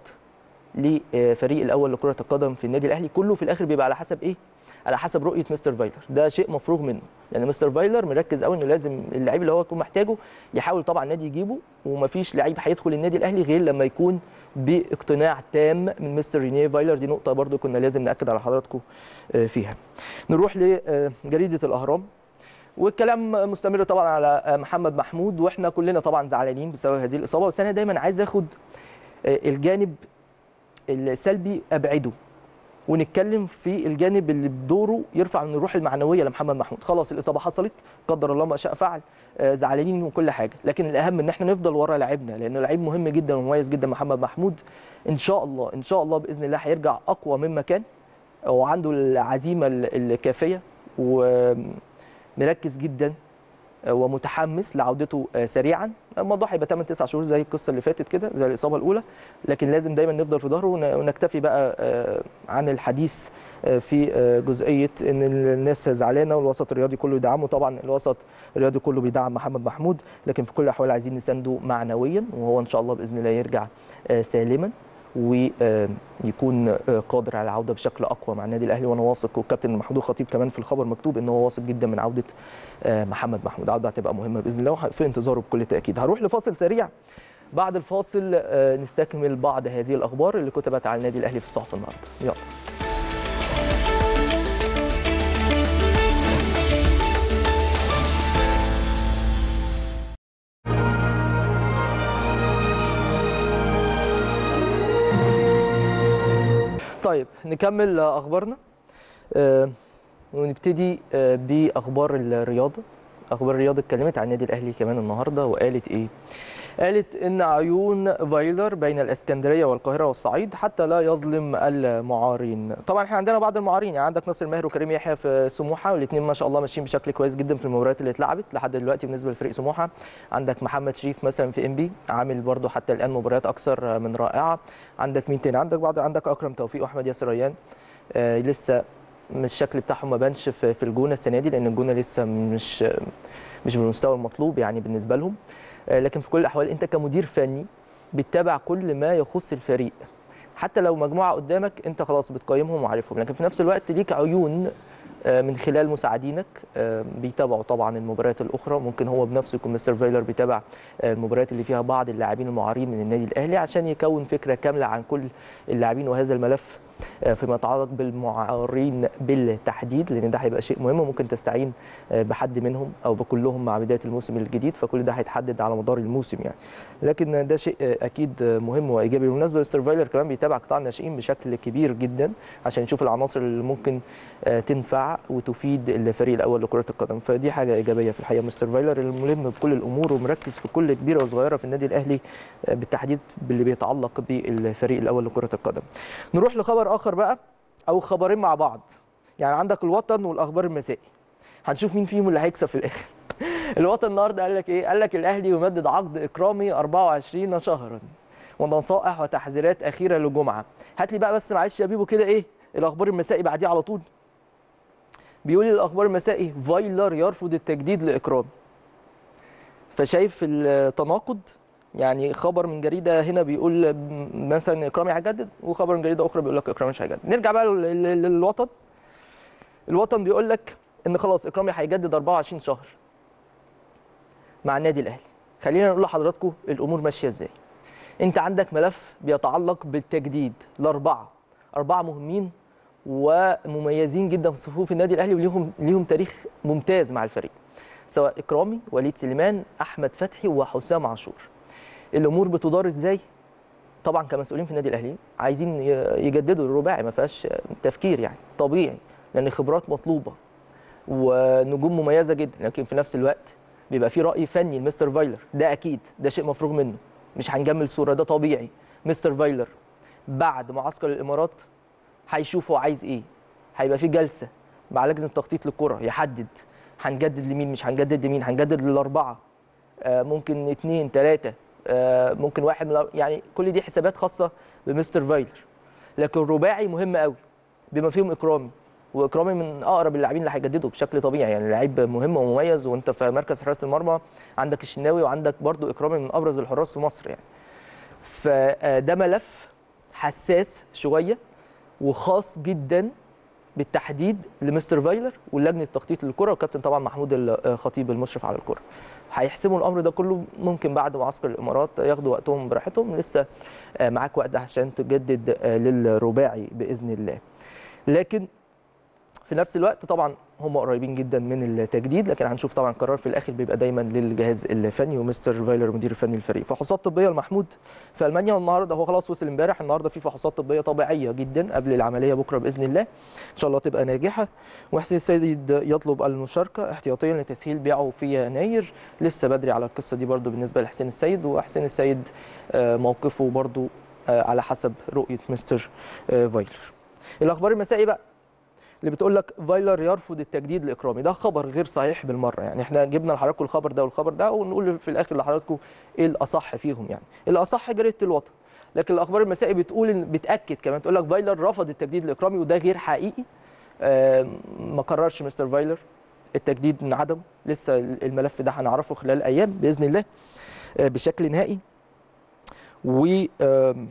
لفريق الاول لكره القدم في النادي الاهلي كله في الاخر بيبقى على حسب ايه على حسب رؤيه مستر فايلر ده شيء مفروغ منه لان مستر فايلر مركز قوي انه لازم اللعيب اللي هو يكون محتاجه يحاول طبعا النادي يجيبه ومفيش لعيب هيدخل النادي الاهلي غير لما يكون باقتناع تام من مستر رينيه فايلر دي نقطه برضو كنا لازم ناكد على حضراتكم آه، فيها نروح لجريده الاهرام والكلام مستمر طبعا على محمد محمود واحنا كلنا طبعا زعلانين بسبب هذه الاصابه بس انا دايما عايز اخد الجانب السلبي ابعده ونتكلم في الجانب اللي بدوره يرفع من الروح المعنويه لمحمد محمود خلاص الاصابه حصلت قدر الله ما شاء فعل آه، زعلانين وكل حاجه لكن الاهم ان احنا نفضل ورا لاعبنا لانه لعيب مهم جدا ومميز جدا محمد محمود ان شاء الله ان شاء الله باذن الله هيرجع اقوى مما كان وعنده العزيمه الكافيه ومركز جدا ومتحمس لعودته سريعا الموضوع هيبقى 8 9 شهور زي القصه اللي فاتت كده زي الاصابه الاولى لكن لازم دايما نفضل في ظهره ون- ونكتفي بقى آه، عن الحديث آه، في آه، جزئيه ان الناس زعلانه والوسط الرياضي كله يدعمه طبعا الوسط الرياضي كله بيدعم محمد محمود لكن في كل الاحوال عايزين نسانده معنويا وهو ان شاء الله باذن الله يرجع آه، سالما ويكون قادر على العوده بشكل اقوى مع النادي الاهلي وانا واثق والكابتن محمود الخطيب كمان في الخبر مكتوب ان هو واثق جدا من عوده آه، محمد محمود عوده هتبقى مهمه باذن الله وفي انتظاره بكل تاكيد هروح لفاصل سريع بعد الفاصل آه، نستكمل بعض هذه الاخبار اللي كتبت على النادي الاهلي في الصحف النهارده يلا طيب نكمل آه، اخبارنا آه، ونبتدي آه، باخبار الرياضه اخبار الرياضه اتكلمت عن النادي الاهلي كمان النهارده وقالت ايه قالت ان عيون فايلر بين الاسكندريه والقاهره والصعيد حتى لا يظلم المعارين طبعا احنا عندنا بعض المعارين يعني عندك ناصر ماهر وكريم يحيى في سموحه والاثنين ما شاء الله ماشيين بشكل كويس جدا في المباريات اللي اتلعبت لحد دلوقتي بالنسبه لفريق سموحه عندك محمد شريف مثلا في ام بي عامل برده حتى الان مباريات اكثر من رائعه عندك مين تاني عندك بعض عندك اكرم توفيق واحمد ياسر ريان آه لسه مش الشكل بتاعهم ما بانش في في الجونه السنه دي لان الجونه لسه مش مش بالمستوى المطلوب يعني بالنسبه لهم آه، لكن في كل الاحوال انت كمدير فني بتتابع كل ما يخص الفريق حتى لو مجموعه قدامك انت خلاص بتقيمهم وعارفهم لكن في نفس الوقت ليك عيون آه، من خلال مساعدينك آه، بيتابعوا طبعا المباريات الاخرى ممكن هو بنفسه يكون مستر فايلر بيتابع آه، المباريات اللي فيها بعض اللاعبين المعارين من النادي الاهلي عشان يكون فكره كامله عن كل اللاعبين وهذا الملف آه، فيما يتعلق بالمعارين بالتحديد لان ده هيبقى شيء مهم وممكن تستعين آه، بحد منهم او بكلهم مع بدايه الموسم الجديد فكل ده هيتحدد على مدار الموسم يعني لكن ده شيء آه، اكيد آه، مهم وايجابي بالمناسبه مستر فايلر كمان بيتابع قطاع الناشئين بشكل كبير جدا عشان يشوف العناصر اللي ممكن آه، تنفع وتفيد الفريق الاول لكره القدم فدي حاجه ايجابيه في الحقيقه مستر فايلر الملم بكل الامور ومركز في كل كبيره وصغيره في النادي الاهلي آه، بالتحديد باللي بيتعلق بالفريق الاول لكره القدم نروح لخبر اخر بقى او خبرين مع بعض يعني عندك الوطن والاخبار المسائي هنشوف مين فيهم اللي هيكسب في الاخر الوطن النهارده قال لك ايه قال لك الاهلي يمدد عقد اكرامي 24 شهرا ونصائح وتحذيرات اخيره لجمعه هات لي بقى بس معلش يا بيبو كده ايه الاخبار المسائي بعديه على طول بيقول لي الاخبار المسائي فايلر يرفض التجديد لاكرام فشايف التناقض يعني خبر من جريده هنا بيقول مثلا اكرامي هيجدد وخبر من جريده اخرى بيقول لك اكرامي مش هيجدد نرجع بقى لل- لل- للوطن الوطن بيقول لك ان خلاص اكرامي هيجدد 24 شهر مع النادي الاهلي خلينا نقول لحضراتكم الامور ماشيه ازاي انت عندك ملف بيتعلق بالتجديد لاربعه اربعه مهمين ومميزين جدا في صفوف النادي الاهلي وليهم ليهم تاريخ ممتاز مع الفريق سواء اكرامي وليد سليمان احمد فتحي وحسام عاشور الامور بتدار ازاي طبعا كمسؤولين في النادي الاهلي عايزين ي- يجددوا الرباعي ما فيهاش تفكير يعني طبيعي لان خبرات مطلوبه ونجوم مميزه جدا لكن في نفس الوقت بيبقى في راي فني لمستر فايلر ده اكيد ده شيء مفروغ منه مش هنجمل صوره ده طبيعي مستر فايلر بعد معسكر الامارات هيشوف هو عايز ايه هيبقى في جلسه مع لجنه التخطيط للكره يحدد هنجدد لمين مش هنجدد لمين هنجدد للاربعه آه، ممكن اثنين ثلاثه ممكن واحد من الأر- يعني كل دي حسابات خاصه بمستر فايلر لكن الرباعي مهم قوي بما فيهم اكرامي واكرامي من اقرب اللاعبين اللي هيجددوا بشكل طبيعي يعني لعيب مهم ومميز وانت في مركز حراسه المرمى عندك الشناوي وعندك برضو اكرامي من ابرز الحراس في مصر يعني فده ملف حساس شويه وخاص جدا بالتحديد لمستر فايلر ولجنه التخطيط للكره والكابتن طبعا محمود الخطيب المشرف على الكره هيحسموا الامر ده كله ممكن بعد معسكر الامارات ياخدوا وقتهم براحتهم لسه آه، معاك وقت عشان تجدد آه، للرباعي باذن الله لكن في نفس الوقت طبعا هم قريبين جدا من التجديد لكن هنشوف طبعا القرار في الاخر بيبقى دايما للجهاز الفني ومستر فايلر مدير الفني للفريق فحوصات طبيه لمحمود في المانيا والنهارده هو خلاص وصل امبارح النهارده في فحوصات طبيه طبيعيه جدا قبل العمليه بكره باذن الله ان شاء الله تبقى ناجحه وحسين السيد يطلب المشاركه احتياطيا لتسهيل بيعه في يناير لسه بدري على القصه دي برضو بالنسبه لحسين السيد وحسين السيد آه، موقفه برضو آه، على حسب رؤيه مستر آه، فايلر الاخبار المسائي بقى اللي بتقول لك فايلر يرفض التجديد لاكرامي ده خبر غير صحيح بالمره يعني احنا جبنا لحضراتكم الخبر ده والخبر ده ونقول في الاخر لحضراتكم ايه الاصح فيهم يعني الاصح جريده الوطن لكن الاخبار المسائي بتقول إن بتاكد كمان تقول لك فايلر رفض التجديد لاكرامي وده غير حقيقي آه، ما قررش مستر فايلر التجديد من عدمه لسه الملف ده هنعرفه خلال ايام باذن الله آه، بشكل نهائي و آم،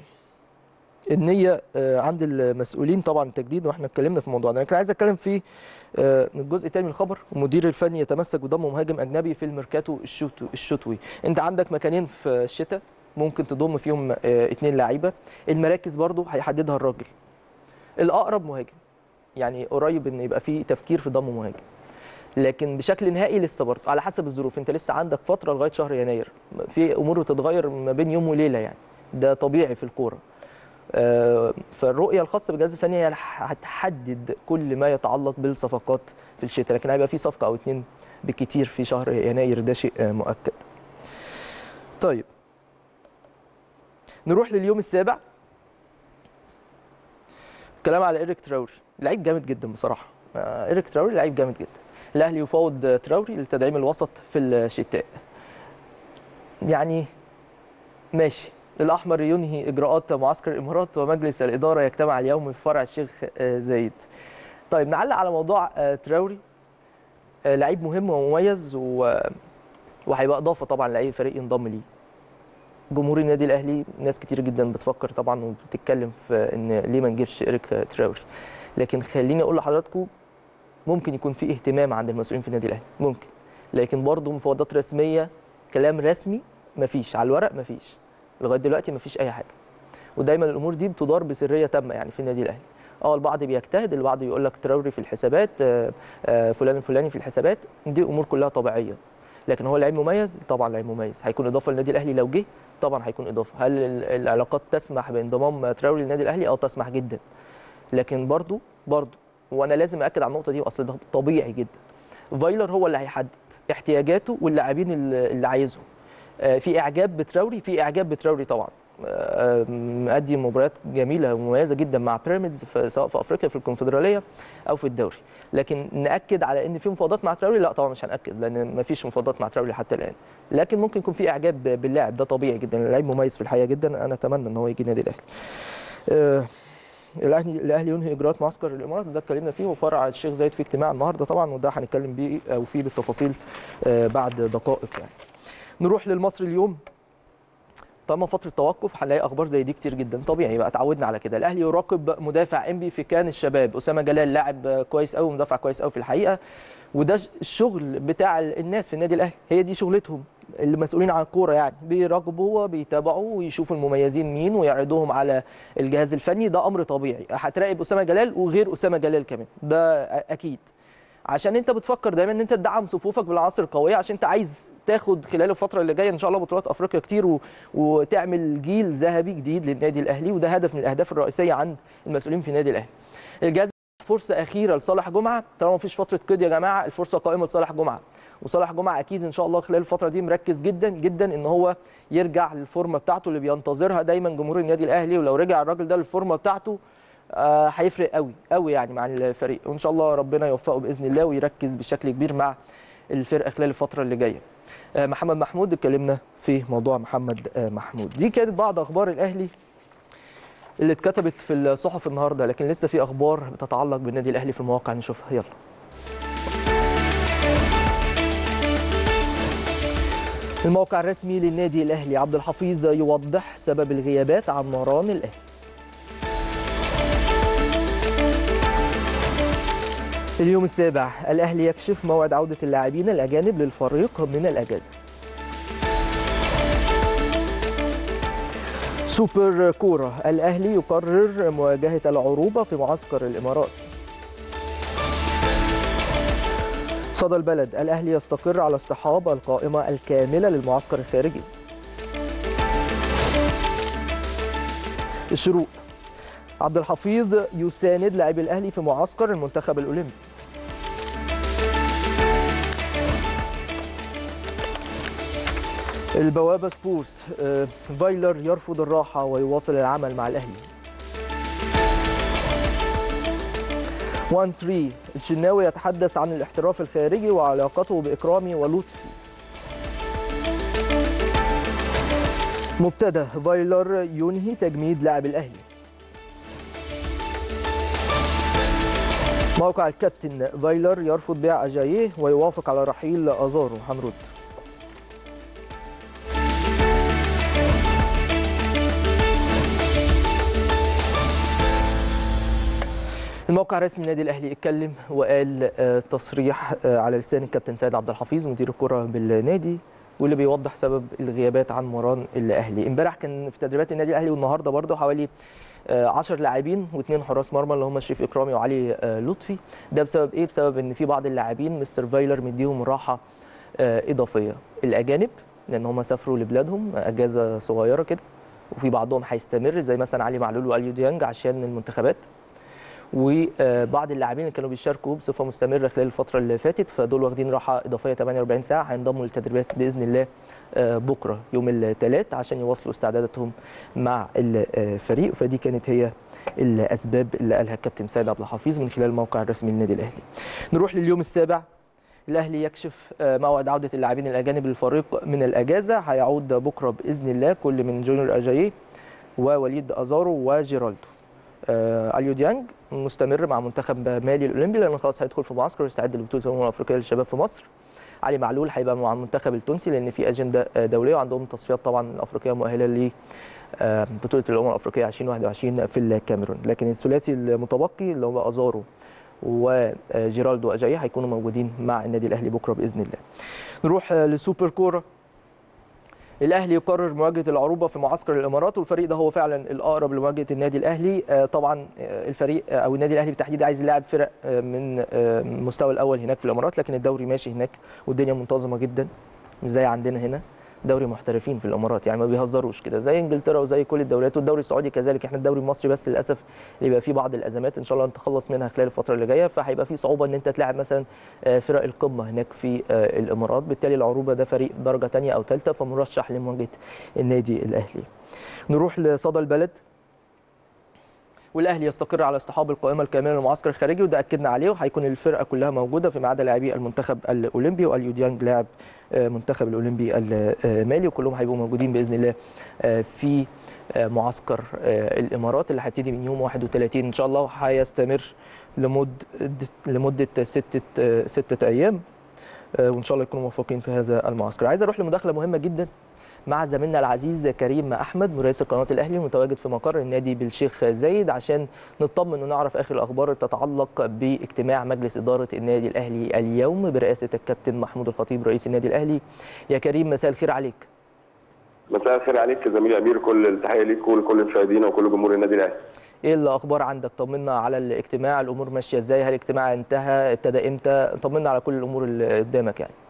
النيه آه، عند المسؤولين طبعا التجديد واحنا اتكلمنا في الموضوع ده لكن عايز اتكلم في آه، الجزء الثاني من الخبر المدير الفني يتمسك بضم مهاجم اجنبي في الميركاتو الشتو- الشتوي انت عندك مكانين في الشتاء ممكن تضم فيهم اثنين لعيبه المراكز برضو هيحددها الراجل الاقرب مهاجم يعني قريب ان يبقى في تفكير في ضم مهاجم لكن بشكل نهائي لسه برضه على حسب الظروف انت لسه عندك فتره لغايه شهر يناير في امور بتتغير ما بين يوم وليله يعني ده طبيعي في الكوره آه، فالرؤيه الخاصه بالجهاز الفني هي هتحدد كل ما يتعلق بالصفقات في الشتاء لكن هيبقى في صفقه او اتنين بالكتير في شهر يناير ده شيء آه، مؤكد طيب نروح لليوم السابع كلام على ايريك تراوري لعيب جامد جدا بصراحه آه، ايريك تراوري لعيب جامد جدا الاهلي يفاوض تراوري لتدعيم الوسط في الشتاء يعني ماشي الاحمر ينهي اجراءات معسكر الامارات ومجلس الاداره يجتمع اليوم في فرع الشيخ آه، زايد طيب نعلق على موضوع آه، تراوري آه، لعيب مهم ومميز و... وهيبقى اضافه طبعا لاي فريق ينضم ليه جمهور النادي الاهلي ناس كتير جدا بتفكر طبعا وبتتكلم في ان ليه ما نجيبش ايريك تراوري لكن خليني اقول لحضراتكم ممكن يكون في اهتمام عند المسؤولين في النادي الاهلي ممكن لكن برضه مفاوضات رسميه كلام رسمي مفيش على الورق مفيش لغايه دلوقتي مفيش اي حاجه ودايما الامور دي بتدار بسريه تامه يعني في النادي الاهلي اه البعض بيجتهد البعض يقول لك تراوري في الحسابات آه، آه، فلان الفلاني في الحسابات دي امور كلها طبيعيه لكن هو لعيب مميز طبعا لعيب مميز هيكون اضافه للنادي الاهلي لو جه طبعا هيكون اضافه هل ال- العلاقات تسمح بانضمام تراوري للنادي الاهلي اه تسمح جدا لكن برضو برضو وانا لازم اكد على النقطه دي اصل ده طبيعي جدا فايلر هو اللي هيحدد احتياجاته واللاعبين اللي اللي عايزهم آه، في اعجاب بتراوري في اعجاب بتراوري طبعا آه، مأدي مباريات جميله ومميزه جدا مع بيراميدز في- سواء في افريقيا في الكونفدراليه او في الدوري لكن ناكد على ان في مفاوضات مع تراوري لا طبعا مش هناكد لان ما فيش مفاوضات مع تراوري حتى الان لكن ممكن يكون في اعجاب باللاعب ده طبيعي جدا اللاعب مميز في الحقيقه جدا انا اتمنى ان هو يجي النادي الاهلي آه، الاهلي الاهلي ينهي اجراءات معسكر الامارات ده اتكلمنا فيه وفرع الشيخ زايد في اجتماع النهارده طبعا وده هنتكلم بيه او فيه بالتفاصيل آه، بعد دقائق يعني نروح للمصري اليوم طالما فتره توقف هنلاقي اخبار زي دي كتير جدا طبيعي بقى اتعودنا على كده الاهلي يراقب مدافع انبي في كان الشباب اسامه جلال لاعب كويس قوي مدافع كويس قوي في الحقيقه وده ش- الشغل بتاع الناس في النادي الاهلي هي دي شغلتهم اللي مسؤولين عن الكوره يعني بيراقبوا وبيتابعوا ويشوفوا المميزين مين ويعرضوهم على الجهاز الفني ده امر طبيعي هتراقب اسامه جلال وغير اسامه جلال كمان ده أ- اكيد عشان انت بتفكر دايما ان انت تدعم صفوفك بالعناصر القويه عشان انت عايز تاخد خلال الفتره اللي جايه ان شاء الله بطولات افريقيا كتير و... وتعمل جيل ذهبي جديد للنادي الاهلي وده هدف من الاهداف الرئيسيه عند المسؤولين في النادي الاهلي الجهاز فرصه اخيره لصالح جمعه طالما مفيش فتره قيد يا جماعه الفرصه قائمه لصالح جمعه وصالح جمعه اكيد ان شاء الله خلال الفتره دي مركز جدا جدا ان هو يرجع للفورمه بتاعته اللي بينتظرها دايما جمهور النادي الاهلي ولو رجع الراجل ده للفورمه بتاعته آه، هيفرق قوي قوي يعني مع الفريق وان شاء الله ربنا يوفقه باذن الله ويركز بشكل كبير مع الفرقه خلال الفتره اللي جايه آه، محمد محمود اتكلمنا في موضوع محمد آه، محمود دي كانت بعض اخبار الاهلي اللي اتكتبت في الصحف النهارده لكن لسه في اخبار بتتعلق بالنادي الاهلي في المواقع نشوفها يلا الموقع الرسمي للنادي الاهلي عبد الحفيظ يوضح سبب الغيابات عن مران الاهلي اليوم السابع الاهلي يكشف موعد عوده اللاعبين الاجانب للفريق من الاجازه سوبر كوره الاهلي يقرر مواجهه العروبه في معسكر الامارات صدى البلد الاهلي يستقر على اصطحاب القائمه الكامله للمعسكر الخارجي الشروق عبد الحفيظ يساند لاعبي الاهلي في معسكر المنتخب الاولمبي البوابه سبورت آه، فايلر يرفض الراحه ويواصل العمل مع الاهلي 1 3 الشناوي يتحدث عن الاحتراف الخارجي وعلاقته باكرامي ولطفي مبتدا فايلر ينهي تجميد لاعب الاهلي موقع الكابتن فايلر يرفض بيع اجاييه ويوافق على رحيل ازارو هنرد الموقع الرسمي للنادي الاهلي اتكلم وقال آه، تصريح آه، على لسان الكابتن سيد عبد الحفيظ مدير الكره بالنادي واللي بيوضح سبب الغيابات عن مران الاهلي امبارح كان في تدريبات النادي الاهلي والنهارده برضه حوالي 10 لاعبين واثنين حراس مرمى اللي هم شريف اكرامي وعلي آه، لطفي ده بسبب ايه بسبب ان في بعض اللاعبين مستر فايلر مديهم راحه آه، اضافيه الاجانب لان هم سافروا لبلادهم اجازه صغيره كده وفي بعضهم هيستمر زي مثلا علي معلول واليو ديانج عشان المنتخبات وبعض اللاعبين اللي كانوا بيشاركوا بصفه مستمره خلال الفتره اللي فاتت فدول واخدين راحه اضافيه 48 ساعه هينضموا للتدريبات باذن الله آه، بكره يوم الثلاث عشان يواصلوا استعداداتهم مع الفريق فدي كانت هي الاسباب اللي قالها الكابتن سيد عبد الحفيظ من خلال الموقع الرسمي للنادي الاهلي. نروح لليوم السابع الاهلي يكشف آه، موعد عوده اللاعبين الاجانب للفريق من الاجازه هيعود بكره باذن الله كل من جونيور اجاييه ووليد ازارو وجيرالدو. آه، اليو ديانج مستمر مع منتخب مالي الاولمبي لانه خلاص هيدخل في معسكر ويستعد لبطوله الامم الافريقيه للشباب في مصر علي معلول هيبقى مع المنتخب التونسي لان في اجنده آه، دوليه وعندهم تصفيات طبعا الافريقيه مؤهله ل آه، بطوله الامم الافريقيه 2021 في الكاميرون لكن الثلاثي المتبقي اللي هو ازارو وجيرالدو اجاي هيكونوا موجودين مع النادي الاهلي بكره باذن الله نروح آه، لسوبر كوره الاهلي يقرر مواجهه العروبه في معسكر الامارات والفريق ده هو فعلا الاقرب لمواجهه النادي الاهلي آه، طبعا آه، الفريق آه، او النادي الاهلي بالتحديد عايز يلاعب فرق آه، من آه، المستوى الاول هناك في الامارات لكن الدوري ماشي هناك والدنيا منتظمه جدا مش زي عندنا هنا دوري محترفين في الامارات يعني ما بيهزروش كده زي انجلترا وزي كل الدوريات والدوري السعودي كذلك احنا الدوري المصري بس للاسف اللي بيبقى فيه بعض الازمات ان شاء الله نتخلص منها خلال الفتره اللي جايه فهيبقى فيه صعوبه ان انت تلاعب مثلا آه، فرق القمه هناك في آه، الامارات بالتالي العروبه ده فريق درجه ثانيه او ثالثه فمرشح لمواجهه النادي الاهلي نروح لصدى البلد والاهلي يستقر على اصطحاب القائمه الكامله للمعسكر الخارجي وده اكدنا عليه وهيكون الفرقه كلها موجوده فيما عدا لاعبي المنتخب الاولمبي واليو ديانج لاعب آه، منتخب الاولمبي المالي وكلهم هيبقوا موجودين باذن الله آه، في معسكر الامارات اللي هيبتدي من يوم 31 ان شاء الله وهيستمر لمده لمده سته سته ايام وان شاء الله يكونوا موفقين في هذا المعسكر عايز اروح لمداخله مهمه جدا مع زميلنا العزيز كريم احمد مراسل قناه الاهلي المتواجد في مقر النادي بالشيخ زايد عشان نطمن ونعرف اخر الاخبار تتعلق باجتماع مجلس اداره النادي الاهلي اليوم برئاسه الكابتن محمود الخطيب رئيس النادي الاهلي يا كريم مساء الخير عليك مساء الخير عليك يا زميلي امير كل التحيه ليك ولكل مشاهدينا وكل جمهور النادي الاهلي ايه الاخبار عندك طمنا على الاجتماع الامور ماشيه ازاي هل الاجتماع انتهى ابتدى امتى طمنا على كل الامور اللي قدامك يعني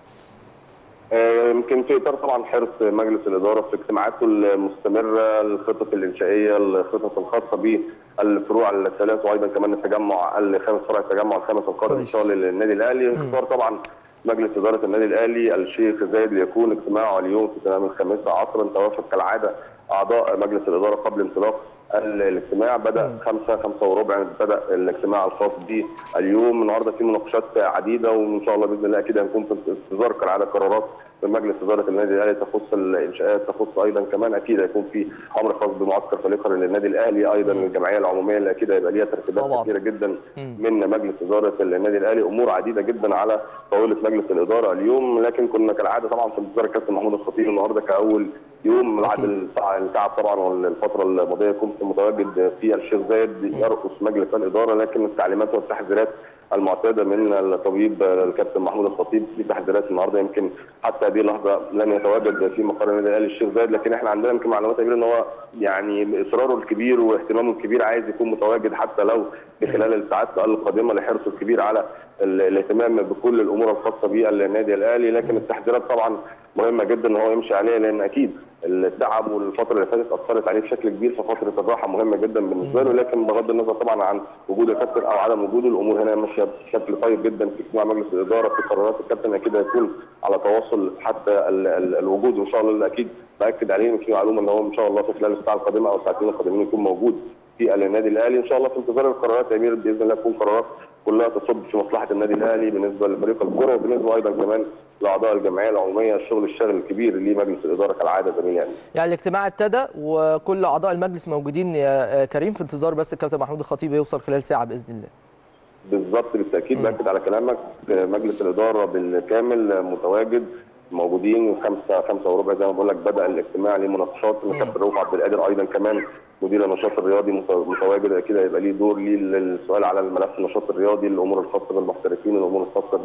يمكن في اطار طبعا حرص مجلس الاداره في اجتماعاته المستمره الخطط الانشائيه الخطط الخاصه بالفروع الثلاث وايضا كمان التجمع الخامس فرع التجمع الخامس القادم ان شاء الله للنادي الاهلي اختار طبعا مجلس اداره النادي الاهلي الشيخ زايد ليكون اجتماعه اليوم في تمام الخامسه عصرا توافق كالعاده اعضاء مجلس الاداره قبل انطلاق الاجتماع بدا خمسة خمسة وربع بدا الاجتماع الخاص به اليوم النهارده في مناقشات عديده وان شاء الله باذن الله اكيد هنكون في انتظار كالعاده قرارات من مجلس اداره النادي الاهلي تخص الانشاءات تخص ايضا كمان اكيد هيكون في امر خاص بمعسكر فريقر للنادي الاهلي ايضا الجمعيه العموميه اللي اكيد هيبقى ليها ترتيبات كثيره جدا من مجلس اداره النادي الاهلي امور عديده جدا على طاوله مجلس الاداره اليوم لكن كنا كالعاده طبعا في انتظار الكابتن محمود الخطيب النهارده كاول يوم بعد التعب طبعا والفتره الماضيه كنت متواجد في الشيخ زايد يرقص مجلس الاداره لكن التعليمات والتحذيرات المعتاده من الطبيب الكابتن محمود الخطيب في تحذيرات النهارده يمكن حتى هذه اللحظه لم يتواجد في مقر النادي الاهلي الشيخ زايد لكن احنا عندنا يمكن معلومات كبيره ان هو يعني اصراره الكبير واهتمامه الكبير عايز يكون متواجد حتى لو في خلال الساعات القادمه لحرصه الكبير على الاهتمام بكل الامور الخاصه بالنادي الاهلي لكن التحذيرات طبعا مهمه جدا ان هو يمشي عليها لان اكيد التعب والفتره اللي فاتت اثرت عليه بشكل كبير ففتره الراحه مهمه جدا بالنسبه له لكن بغض النظر طبعا عن وجود الكابتن او عدم وجوده الامور هنا ماشيه بشكل طيب جدا في اجتماع مجلس الاداره في قرارات الكابتن اكيد هيكون على تواصل حتى ال ال الوجود وان شاء الله اللي اكيد باكد عليه في معلومه ان هو ان شاء الله في خلال الساعه القادمه او الساعتين القادمين يكون موجود في النادي الاهلي ان شاء الله في انتظار القرارات يا امير باذن الله تكون قرارات كلها تصب في مصلحه النادي الاهلي بالنسبه لفريق الكره وبالنسبه ايضا كمان لاعضاء الجمعيه العموميه الشغل الشاغل الكبير لمجلس الاداره كالعاده زميلي يعني. يعني الاجتماع ابتدى وكل اعضاء المجلس موجودين يا كريم في انتظار بس الكابتن محمود الخطيب يوصل خلال ساعه باذن الله. بالظبط بالتاكيد باكد على كلامك مجلس الاداره بالكامل متواجد موجودين خمسه خمسه وربع زي ما بقول لك بدا الاجتماع لمناقشات الكابتن رؤوف عبد القادر ايضا كمان مدير النشاط الرياضي متواجد اكيد هيبقى ليه دور ليه للسؤال على الملف النشاط الرياضي الامور الخاصه بالمحترفين الامور الخاصه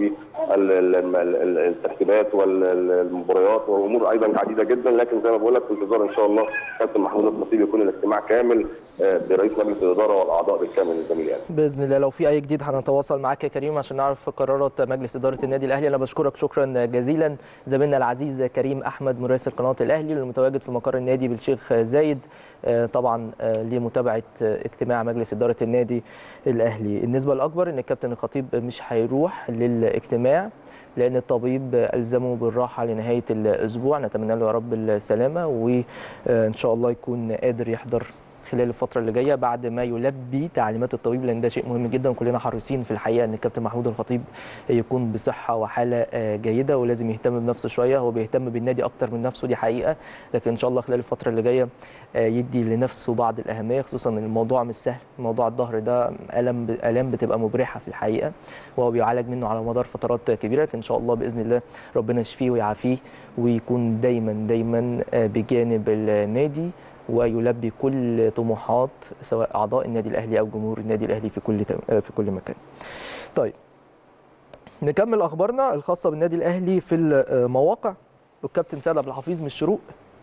بالترتيبات والمباريات وامور ايضا عديده جدا لكن زي ما بقول لك في انتظار ان شاء الله كابتن محمود الخطيب يكون الاجتماع كامل برئيس مجلس الاداره والاعضاء بالكامل الزميل يعني. باذن الله لو في اي جديد هنتواصل معاك يا كريم عشان نعرف قرارات مجلس اداره النادي الاهلي انا بشكرك شكرا جزيلا زميلنا العزيز كريم احمد مراسل قناه الاهلي المتواجد في مقر النادي بالشيخ زايد طبعا لمتابعه اجتماع مجلس اداره النادي الاهلي النسبه الاكبر ان الكابتن الخطيب مش هيروح للاجتماع لان الطبيب الزمه بالراحه لنهايه الاسبوع نتمنى له يا رب السلامه وان شاء الله يكون قادر يحضر خلال الفترة اللي جاية بعد ما يلبي تعليمات الطبيب لأن ده شيء مهم جدا وكلنا حريصين في الحقيقة أن الكابتن محمود الخطيب يكون بصحة وحالة جيدة ولازم يهتم بنفسه شوية هو بيهتم بالنادي أكتر من نفسه دي حقيقة لكن إن شاء الله خلال الفترة اللي جاية يدي لنفسه بعض الأهمية خصوصا أن الموضوع مش سهل موضوع الظهر ده ألم ألام بتبقى مبرحة في الحقيقة وهو بيعالج منه على مدار فترات كبيرة لكن إن شاء الله بإذن الله ربنا يشفيه ويعافيه ويكون دايما دايما بجانب النادي ويلبي كل طموحات سواء اعضاء النادي الاهلي او جمهور النادي الاهلي في كل في كل مكان. طيب نكمل اخبارنا الخاصه بالنادي الاهلي في المواقع والكابتن سيد عبد الحفيظ من الشروق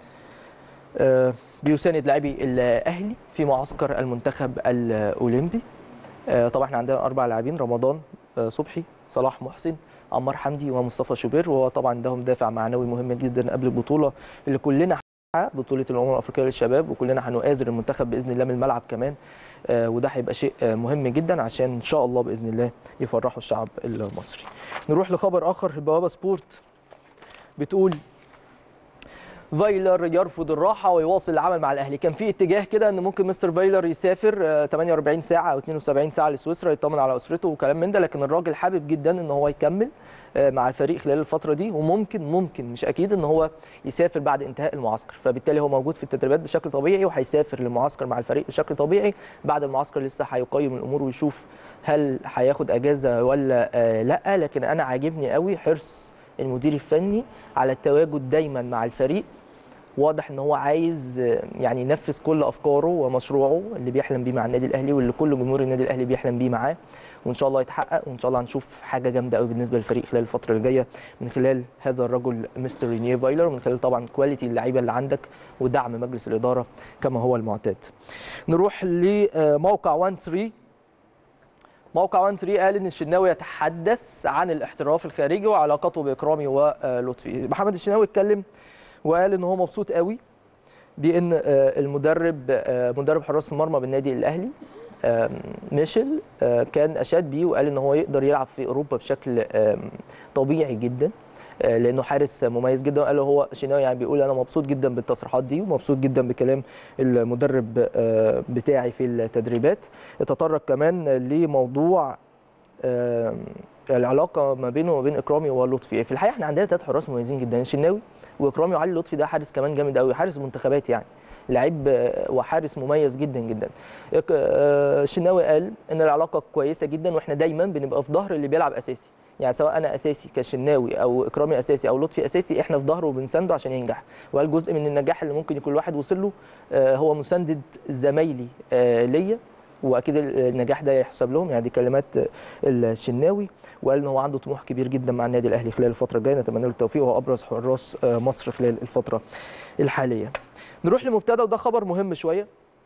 بيساند لاعبي الاهلي في معسكر المنتخب الاولمبي طبعا احنا عندنا اربع لاعبين رمضان صبحي صلاح محسن عمار حمدي ومصطفى شوبير وهو طبعا عندهم دافع معنوي مهم جدا قبل البطوله اللي كلنا بطوله الامم الافريقيه للشباب وكلنا هنؤازر المنتخب باذن الله من الملعب كمان آه وده هيبقى شيء آه مهم جدا عشان ان شاء الله باذن الله يفرحوا الشعب المصري. نروح لخبر اخر البوابه سبورت بتقول فايلر يرفض الراحه ويواصل العمل مع الاهلي كان في اتجاه كده ان ممكن مستر فايلر يسافر آه، 48 ساعه او 72 ساعه لسويسرا يطمن على اسرته وكلام من ده لكن الراجل حابب جدا ان هو يكمل آه، مع الفريق خلال الفتره دي وممكن ممكن مش اكيد ان هو يسافر بعد انتهاء المعسكر فبالتالي هو موجود في التدريبات بشكل طبيعي وهيسافر للمعسكر مع الفريق بشكل طبيعي بعد المعسكر لسه هيقيم الامور ويشوف هل هياخد اجازه ولا آه، لا لكن انا عاجبني قوي حرص المدير الفني على التواجد دايما مع الفريق واضح ان هو عايز آه، يعني ينفذ كل افكاره ومشروعه اللي بيحلم بيه مع النادي الاهلي واللي كل جمهور النادي الاهلي بيحلم بيه معاه وان شاء الله يتحقق وان شاء الله هنشوف حاجه جامده قوي بالنسبه للفريق خلال الفتره اللي جايه من خلال هذا الرجل مستر رينيه فايلر ومن خلال طبعا كواليتي اللعيبه اللي عندك ودعم مجلس الاداره كما هو المعتاد. نروح لموقع 1 3 موقع 1 3 قال ان الشناوي يتحدث عن الاحتراف الخارجي وعلاقته باكرامي ولطفي محمد الشناوي اتكلم وقال ان هو مبسوط قوي بان آه، المدرب آه، مدرب حراس المرمى بالنادي الاهلي آم، ميشيل آه، كان اشاد بيه وقال ان هو يقدر يلعب في اوروبا بشكل آم، طبيعي جدا آه، لانه حارس مميز جدا وقال هو شناوي يعني بيقول انا مبسوط جدا بالتصريحات دي ومبسوط جدا بكلام المدرب آه، بتاعي في التدريبات تطرق كمان لموضوع آم، العلاقه ما بينه وما بين اكرامي ولطفي في الحقيقه احنا عندنا ثلاث حراس مميزين جدا الشناوي واكرامي وعلي لطفي ده حارس كمان جامد قوي حارس منتخبات يعني لعيب آه، وحارس مميز جدا جدا إك- آه، الشناوي قال ان العلاقه كويسه جدا واحنا دايما بنبقى في ظهر اللي بيلعب اساسي يعني سواء انا اساسي كشناوي او اكرامي اساسي او لطفي اساسي احنا في ظهره وبنسانده عشان ينجح وقال جزء من النجاح اللي ممكن يكون الواحد وصل له آه، هو مسانده زمايلي آه، ليا واكيد النجاح ده يحسب لهم يعني دي كلمات الشناوي وقال ان هو عنده طموح كبير جدا مع النادي الاهلي خلال الفتره الجايه نتمنى له التوفيق وهو ابرز حراس آه، مصر خلال الفتره الحاليه نروح لمبتدا وده خبر مهم شويه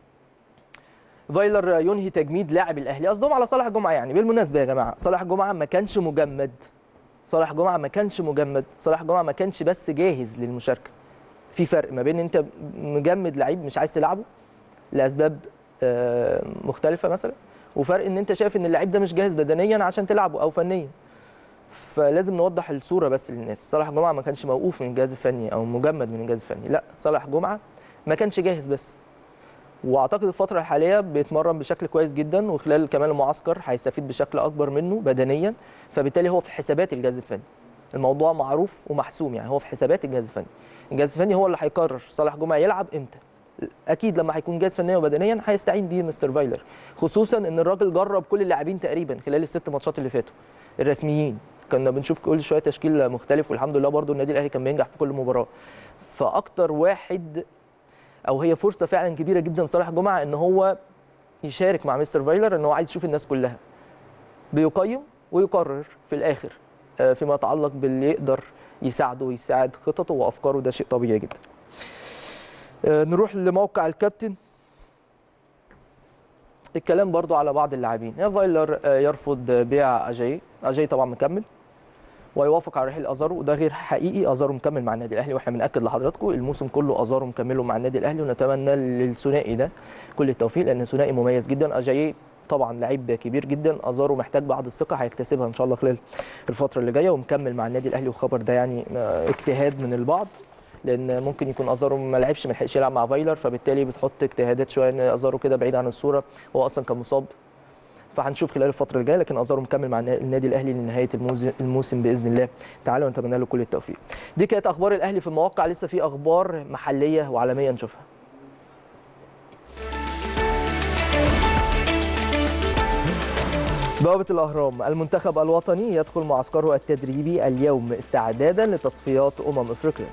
فايلر ينهي تجميد لاعب الاهلي قصدهم على صالح جمعه يعني بالمناسبه يا جماعه صالح جمعه ما كانش مجمد صالح جمعه ما كانش مجمد صالح جمعه ما كانش بس جاهز للمشاركه في فرق ما بين انت مجمد لعيب مش عايز تلعبه لاسباب آه، مختلفه مثلا وفرق ان انت شايف ان اللعيب ده مش جاهز بدنيا عشان تلعبه او فنيا فلازم نوضح الصوره بس للناس صالح جمعه ما كانش موقوف من الجهاز الفني او مجمد من الجهاز الفني لا صالح جمعه ما كانش جاهز بس واعتقد الفتره الحاليه بيتمرن بشكل كويس جدا وخلال كمان المعسكر هيستفيد بشكل اكبر منه بدنيا فبالتالي هو في حسابات الجهاز الفني الموضوع معروف ومحسوم يعني هو في حسابات الجهاز الفني الجهاز الفني هو اللي هيقرر صالح جمعه يلعب امتى اكيد لما هيكون جاهز فنيا وبدنيا هيستعين بيه مستر فايلر خصوصا ان الراجل جرب كل اللاعبين تقريبا خلال الست ماتشات اللي فاتوا الرسميين كنا بنشوف كل شويه تشكيل مختلف والحمد لله برضو النادي الاهلي كان بينجح في كل مباراه فاكتر واحد او هي فرصه فعلا كبيره جدا صالح جمعه ان هو يشارك مع مستر فايلر ان هو عايز يشوف الناس كلها بيقيم ويقرر في الاخر آه، فيما يتعلق باللي يقدر يساعده ويساعد خططه وافكاره ده شيء طبيعي جدا آه، نروح لموقع الكابتن الكلام برضو على بعض اللاعبين يا فايلر آه، يرفض بيع اجاي اجاي طبعا مكمل ويوافق على رحيل ازارو وده غير حقيقي ازارو مكمل مع النادي الاهلي واحنا بناكد لحضراتكم الموسم كله ازارو مكمله مع النادي الاهلي ونتمنى للثنائي ده كل التوفيق لان ثنائي مميز جدا اجاي طبعا لعيب كبير جدا ازارو محتاج بعض الثقه هيكتسبها ان شاء الله خلال الفتره اللي جايه ومكمل مع النادي الاهلي والخبر ده يعني آه، اجتهاد من البعض لان ممكن يكون ازارو ما لعبش ما لحقش يلعب مع فايلر فبالتالي بتحط اجتهادات شويه ان ازارو كده بعيد عن الصوره هو اصلا كان مصاب فهنشوف خلال الفتره الجايه لكن ازارو مكمل مع النا- النادي الاهلي لنهايه الموز- الموسم باذن الله تعالى ونتمنى له كل التوفيق دي كانت اخبار الاهلي في المواقع لسه في اخبار محليه وعالميه نشوفها بوابة الأهرام المنتخب الوطني يدخل معسكره التدريبي اليوم استعدادا لتصفيات أمم أفريقيا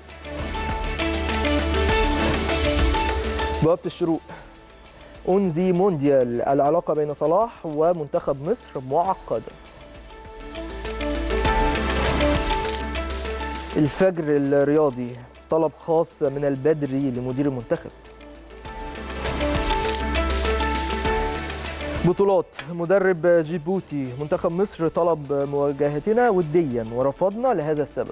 بوابة الشروق أونزي مونديال العلاقة بين صلاح ومنتخب مصر معقدة الفجر الرياضي طلب خاص من البدري لمدير المنتخب بطولات مدرب جيبوتي منتخب مصر طلب مواجهتنا وديا ورفضنا لهذا السبب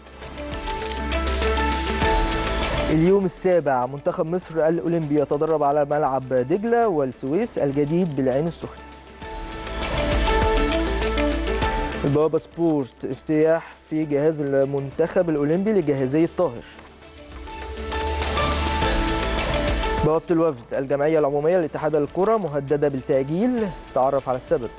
اليوم السابع منتخب مصر الأولمبي يتدرب على ملعب دجلة والسويس الجديد بالعين السخنة البوابة سبورت افتتاح في جهاز المنتخب الأولمبي لجاهزية طاهر بوابة الوفد الجمعية العمومية لاتحاد الكرة مهددة بالتأجيل تعرف على السبب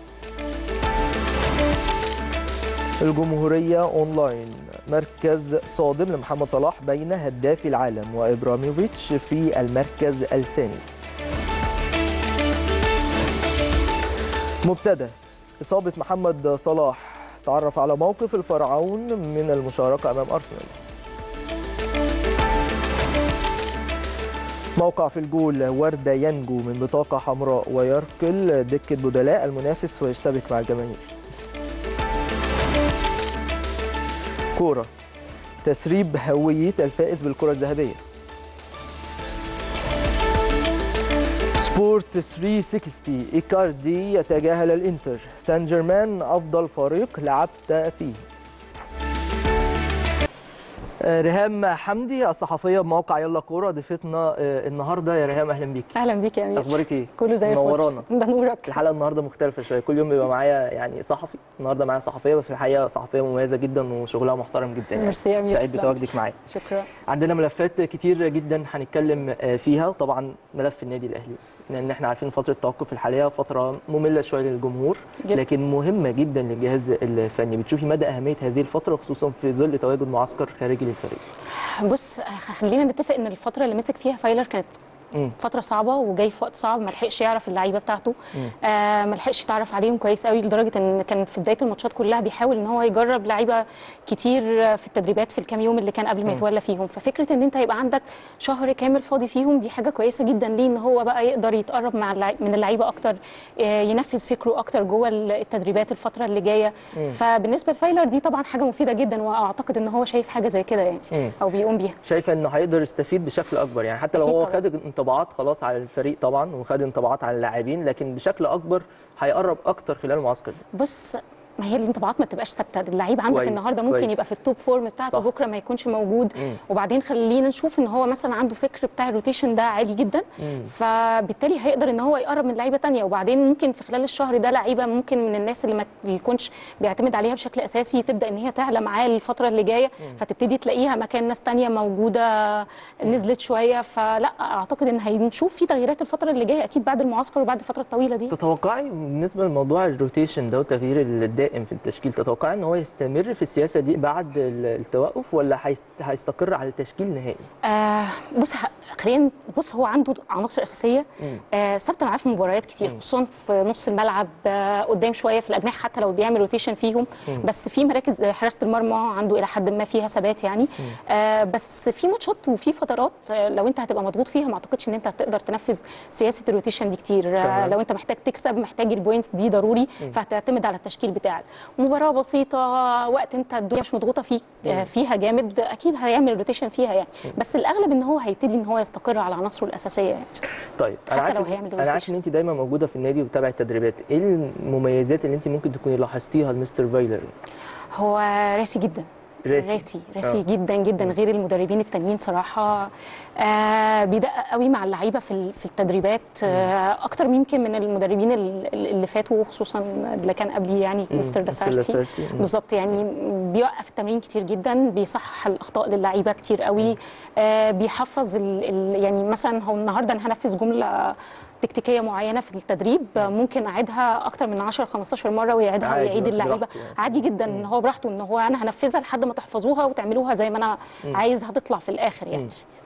الجمهورية أونلاين مركز صادم لمحمد صلاح بين هداف العالم وإبراموفيتش في المركز الثاني مبتدأ إصابة محمد صلاح تعرف على موقف الفرعون من المشاركة أمام أرسنال موقع في الجول وردة ينجو من بطاقة حمراء ويركل دكة بدلاء المنافس ويشتبك مع الجماهير كورة تسريب هوية الفائز بالكرة الذهبية سبورت 360 إيكاردي يتجاهل الإنتر سان جيرمان أفضل فريق لعبت فيه آه، ريهام حمدي الصحفية بموقع يلا كورة ضيفتنا آه، النهاردة يا ريهام أهلا بيك اهلا بيك يا امير أخبارك إيه؟ كله زي الفل منورانا ده نورك الحلقه النهارده مختلفه شويه كل يوم بيبقى معايا يعني صحفي النهارده معايا صحفيه بس في الحقيقه صحفيه مميزه جدا وشغلها محترم جدا يعني ميرسي يا امير سعيد تسلم. بتواجدك معايا شكرا عندنا ملفات كتير جدا هنتكلم آه، فيها وطبعا ملف النادي الاهلي لان احنا عارفين فتره التوقف الحاليه فتره ممله شويه للجمهور جدا. لكن مهمه جدا للجهاز الفني بتشوفي مدى اهميه هذه الفتره خصوصا في ظل تواجد معسكر خارجي للفريق بص خلينا نتفق ان الفتره اللي مسك فيها فايلر كانت مم. فتره صعبه وجاي في وقت صعب ما لحقش يعرف اللعيبه بتاعته آه ما لحقش يتعرف عليهم كويس قوي لدرجه ان كان في بدايه الماتشات كلها بيحاول ان هو يجرب لعيبه كتير في التدريبات في الكام يوم اللي كان قبل ما يتولى فيهم ففكره ان انت يبقى عندك شهر كامل فاضي فيهم دي حاجه كويسه جدا ليه ان هو بقى يقدر يتقرب مع اللعي- من اللعيبه اكتر آه ينفذ فكره اكتر جوه التدريبات الفتره اللي جايه فبالنسبه لفايلر دي طبعا حاجه مفيده جدا واعتقد ان هو شايف حاجه زي كده مم. يعني او بيقوم بيها شايفه انه هيقدر يستفيد بشكل اكبر يعني حتى لو أكيد هو طبعاً. خد انطباعات خلاص على الفريق طبعا وخد انطباعات على اللاعبين لكن بشكل اكبر هيقرب اكتر خلال المعسكر ده. بص ما هي الانطباعات ما بتبقاش ثابته اللعيب عندك كويس، النهارده ممكن كويس. يبقى في التوب فورم بتاعته صح. بكره ما يكونش موجود مم. وبعدين خلينا نشوف ان هو مثلا عنده فكر بتاع الروتيشن ده عالي جدا فبالتالي هيقدر ان هو يقرب من لعيبه تانية وبعدين ممكن في خلال الشهر ده لعيبه ممكن من الناس اللي ما بيكونش بيعتمد عليها بشكل اساسي تبدا ان هي تعلى معاه الفتره اللي جايه فتبتدي تلاقيها مكان ناس تانية موجوده نزلت شويه فلا اعتقد ان هنشوف في تغييرات الفتره اللي جايه اكيد بعد المعسكر وبعد الفتره الطويله دي تتوقعي بالنسبه لموضوع الروتيشن ده والتغيير الدائم في التشكيل تتوقعي ان هو يستمر في السياسه دي بعد ال- التوقف ولا هيست- هيستقر على التشكيل نهائي؟ آه بص ه- خلينا بص هو عنده عناصر اساسيه مم. آه ثابته معاه في مباريات كتير خصوصا في نص الملعب آه قدام شويه في الاجنحه حتى لو بيعمل روتيشن فيهم بس في مراكز آه، حراسه المرمى عنده الى حد ما فيها ثبات يعني آه بس في ماتشات وفي فترات آه لو انت هتبقى مضغوط فيها ما اعتقدش ان انت هتقدر تنفذ سياسه الروتيشن دي كتير آه تمام. لو انت محتاج تكسب محتاج البوينتس دي ضروري فهتعتمد على التشكيل بتاعك مباراه بسيطه وقت انت الدنيا مش مضغوطه فيك آه فيها جامد اكيد هيعمل روتيشن فيها يعني بس الاغلب ان هو هيبتدي ان هو يستقر على عناصره الاساسيه يعني طيب حتى انا عارف لو إن- هيعمل انا عارف rotation. ان انت دايما موجوده في النادي وبتابعي التدريبات ايه المميزات اللي انت ممكن تكوني لاحظتيها لمستر فايلر هو راسي جدا راسي. راسي راسي آه. جدا جدا غير المدربين التانيين صراحه آه بيدقق قوي مع اللعيبه في ال- في التدريبات آه اكتر يمكن من المدربين ال- ال- اللي فاتوا خصوصا اللي كان قبلي يعني مستر مستر داسارتي لاسارتي. مم. بالظبط يعني بيوقف التمرين كتير جدا بيصحح الاخطاء للعيبه كتير قوي آه بيحفظ ال ال يعني مثلا هو النهارده انا هنفذ جمله تكتيكيه معينه في التدريب آه، ممكن اعيدها اكتر من 10 15 مره ويعيدها عادي، ويعيد اللعيبه براحته يعني. عادي جدا ان هو براحته ان هو انا هنفذها لحد ما تحفظوها وتعملوها زي ما انا عايز هتطلع في الاخر يعني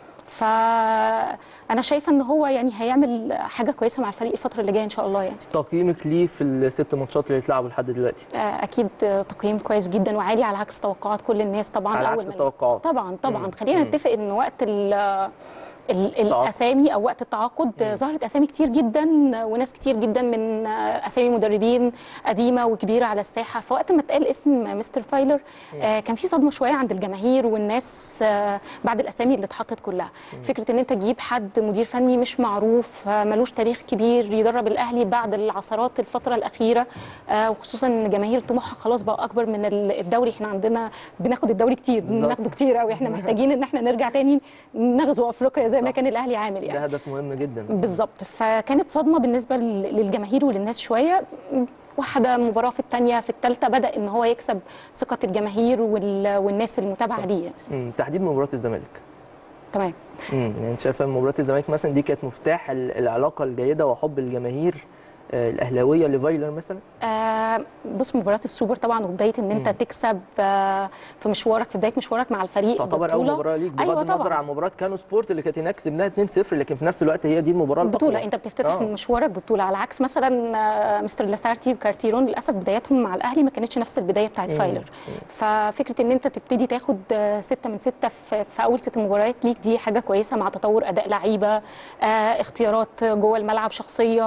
فانا شايفه ان هو يعني هيعمل حاجه كويسه مع الفريق الفتره اللي جايه ان شاء الله يعني تقييمك ليه في الست ماتشات اللي اتلعبوا لحد دلوقتي آه، اكيد آه، تقييم كويس جدا وعالي على عكس توقعات كل الناس طبعا على أول عكس ما- التوقعات. طبعا طبعا مم. خلينا مم. نتفق ان وقت ال ال- التعاقد. الاسامي او وقت التعاقد آه، ظهرت اسامي كتير جدا آه، وناس كتير جدا من آه، اسامي مدربين قديمه وكبيره على الساحه فوقت ما اتقال اسم مستر فايلر آه، كان في صدمه شويه عند الجماهير والناس آه، بعد الاسامي اللي اتحطت كلها فكره ان انت تجيب حد مدير فني مش معروف آه، ملوش تاريخ كبير يدرب الاهلي بعد العثرات الفتره الاخيره آه، وخصوصا ان جماهير طموحها خلاص بقى اكبر من ال- الدوري احنا عندنا بناخد الدوري كتير بالظبط. بناخده كتير قوي احنا محتاجين ان احنا نرجع تاني نغزو افريقيا زي ما صح. كان الاهلي عامل ده يعني هدف مهم جدا بالظبط فكانت صدمه بالنسبه لل- للجماهير وللناس شويه واحده مباراه في الثانيه في الثالثه بدا ان هو يكسب ثقه الجماهير وال- والناس المتابعه صح. ليه يعني. مم. تحديد مباراه الزمالك تمام امم يعني انت شايفه مباراه الزمالك مثلا دي كانت مفتاح ال- العلاقه الجيده وحب الجماهير آه، الاهلاويه لفايلر مثلا آه بص مباراه السوبر طبعا وبدايه ان انت مم. تكسب آه في مشوارك في بدايه مشوارك مع الفريق تعتبر اول ببطولة. مباراه ليك بغض أيوة النظر طبعاً. عن مباراه كانو سبورت اللي كانت هناك كسبناها 2-0 لكن في نفس الوقت هي دي المباراه بطولة الأقوى. انت بتفتتح آه. من مشوارك بطولة على عكس مثلا آه، مستر لاسارتي وكارتيرون للاسف بداياتهم مع الاهلي ما كانتش نفس البداية بتاعت مم. فايلر ففكرة ان انت تبتدي تاخد آه، ستة من ستة في, في اول ست مباريات ليك دي حاجة كويسة مع تطور اداء لعيبة آه، اختيارات جوه الملعب شخصية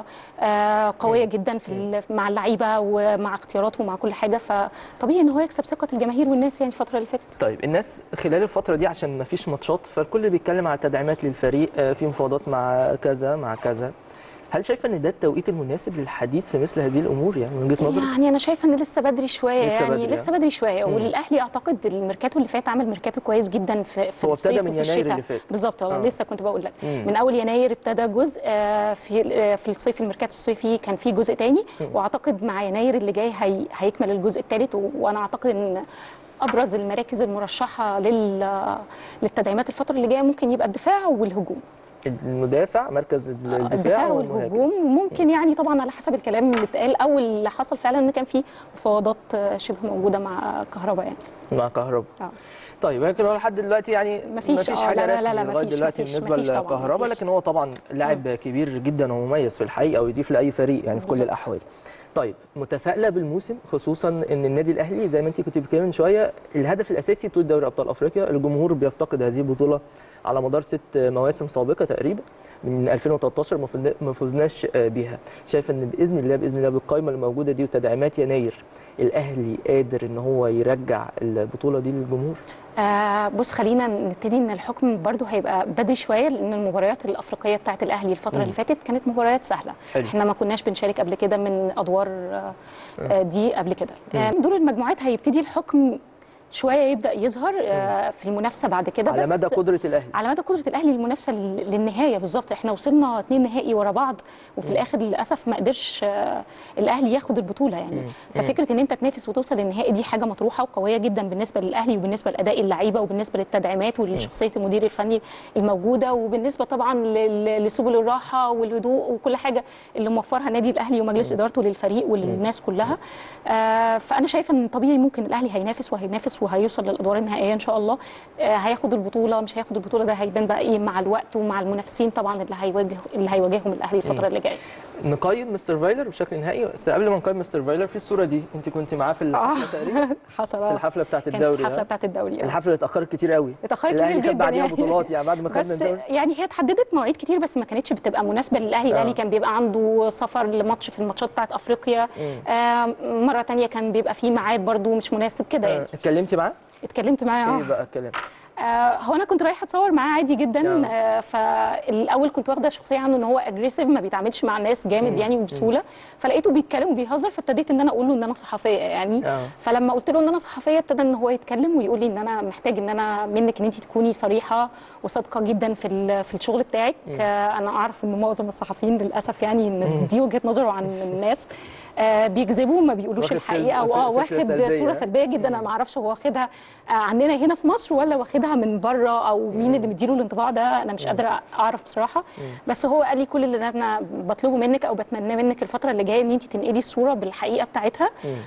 آه، قوية جدا في ال- مع اللعيبة ومع اختياراته ومع كل حاجة فطبيعي ان هو يكسب ثقة الجماهير والناس يعني الفترة اللي فاتت طيب الناس خلال الفتره دي عشان ما فيش ماتشات فالكل بيتكلم على تدعيمات للفريق آه، في مفاوضات مع كذا مع كذا هل شايفه ان ده التوقيت المناسب للحديث في مثل هذه الامور يعني من وجهه نظرك يعني انا شايفه ان لسه بدري شويه لسه يعني بدري، لسه آه. بدري شويه مم. والاهلي اعتقد الميركاتو اللي فات عمل ميركاتو كويس جدا في في هو الصيف ابتدى من وفي يناير الشتاء اللي فات. بالظبط آه. آه. لسه كنت بقول لك مم. من اول يناير ابتدى جزء آه، في آه، في الصيف الميركاتو الصيفي كان في جزء تاني واعتقد مع يناير اللي جاي هي هيكمل الجزء الثالث وانا اعتقد ان ابرز المراكز المرشحه لل للتدعيمات الفتره اللي جايه ممكن يبقى الدفاع والهجوم المدافع مركز الدفاع, الدفاع والمهاجم. والهجوم وممكن يعني طبعا على حسب الكلام اللي اتقال او اللي حصل فعلا ان كان في مفاوضات آه، شبه موجوده مع كهرباء يعني مع كهرباء اه طيب لكن هو لحد دلوقتي يعني مفيش، مفيش آه، حاجه لا، لا، رسمي لا، لغايه مفيش، دلوقتي مفيش، بالنسبه مفيش طبعاً، لكهرباء مفيش. لكن هو طبعا لاعب كبير جدا ومميز في الحقيقه ويضيف لاي فريق يعني في كل بالظبط. الاحوال طيب متفائله بالموسم خصوصا ان النادي الاهلي زي ما انت كنت بتتكلمي من شويه الهدف الاساسي بطوله دوري ابطال افريقيا الجمهور بيفتقد هذه البطوله على مدار ست مواسم سابقه تقريبا من 2013 ما فزنا- ما فزناش آه، بيها شايف ان باذن الله باذن الله بالقائمه الموجوده دي وتدعيمات يناير الاهلي قادر ان هو يرجع البطوله دي للجمهور آه بص خلينا نبتدي ان الحكم برضو هيبقى بدري شويه لان المباريات الافريقيه بتاعت الاهلي الفتره اللي فاتت كانت مباريات سهله حلو. احنا ما كناش بنشارك قبل كده من ادوار آه آه دي قبل كده آه دور المجموعات هيبتدي الحكم شويه يبدا يظهر آه في المنافسه بعد كده على بس مدى قدره الاهلي على مدى قدره الاهلي للمنافسه لل- للنهايه بالظبط احنا وصلنا اتنين نهائي ورا بعض وفي الاخر للاسف ما قدرش آه، الاهلي ياخد البطوله يعني ففكره ان انت تنافس وتوصل للنهائي دي حاجه مطروحه وقويه جدا بالنسبه للاهلي وبالنسبه لاداء اللعيبه وبالنسبه للتدعيمات ولشخصيه المدير الفني الموجوده وبالنسبه طبعا لل- لسبل الراحه والهدوء وكل حاجه اللي موفرها النادي الاهلي ومجلس ادارته للفريق وللناس كلها آه، فانا شايفه ان طبيعي ممكن الاهلي هينافس وهينافس وهيوصل للادوار النهائيه ان شاء الله آه، هياخد البطوله مش هياخد البطوله ده هيبان بقى ايه مع الوقت ومع المنافسين طبعا اللي هيواجه اللي هيواجههم الاهلي الفتره اللي جايه نقيم مستر فايلر بشكل نهائي بس قبل ما نقيم مستر فايلر في الصوره دي انت كنت معاه في الحفله تقريبا حصل في الحفله بتاعت كانت الدوري الحفله ها؟ بتاعت الدوري آه. الحفله اللي اتاخرت كتير قوي اتأخرت الاهلي كتير خد جدا بعديها يعني. بطولات يعني بعد ما خدنا بس الدوري يعني هي اتحددت مواعيد كتير بس ما كانتش بتبقى مناسبه للاهلي آه. الاهلي كان بيبقى عنده سفر لماتش في الماتشات بتاعت افريقيا آه مره تانية كان بيبقى فيه ميعاد برضو مش مناسب كده آه، يعني اتكلمتي معاه؟ اتكلمت معاه ايه بقى الكلام؟ آه هو انا كنت رايحه اتصور معاه عادي جدا آه. آه فالاول كنت واخده شخصيه عنه ان هو اجريسيف ما بيتعاملش مع الناس جامد يعني وبسهوله فلقيته بيتكلم وبيهزر فابتديت ان انا اقول له ان انا صحفيه يعني آه. فلما قلت له ان انا صحفيه ابتدى ان هو يتكلم ويقول لي ان انا محتاج ان انا منك ان انت تكوني صريحه وصادقه جدا في ال- في الشغل بتاعك آه انا اعرف ان معظم الصحفيين للاسف يعني ان دي وجهه نظره عن الناس آه بيكذبوا ما بيقولوش واخد الحقيقه سلب- واه فكرة واخد سلبية. صوره سلبيه جدا انا ما اعرفش هو واخدها آه، عننا هنا في مصر ولا واخدها من بره او مين اللي مديله الانطباع ده انا مش قادره اعرف بصراحه بس هو قال لي كل اللي انا بطلبه منك او بتمناه منك الفتره اللي جايه ان انت تنقلي الصوره بالحقيقه بتاعتها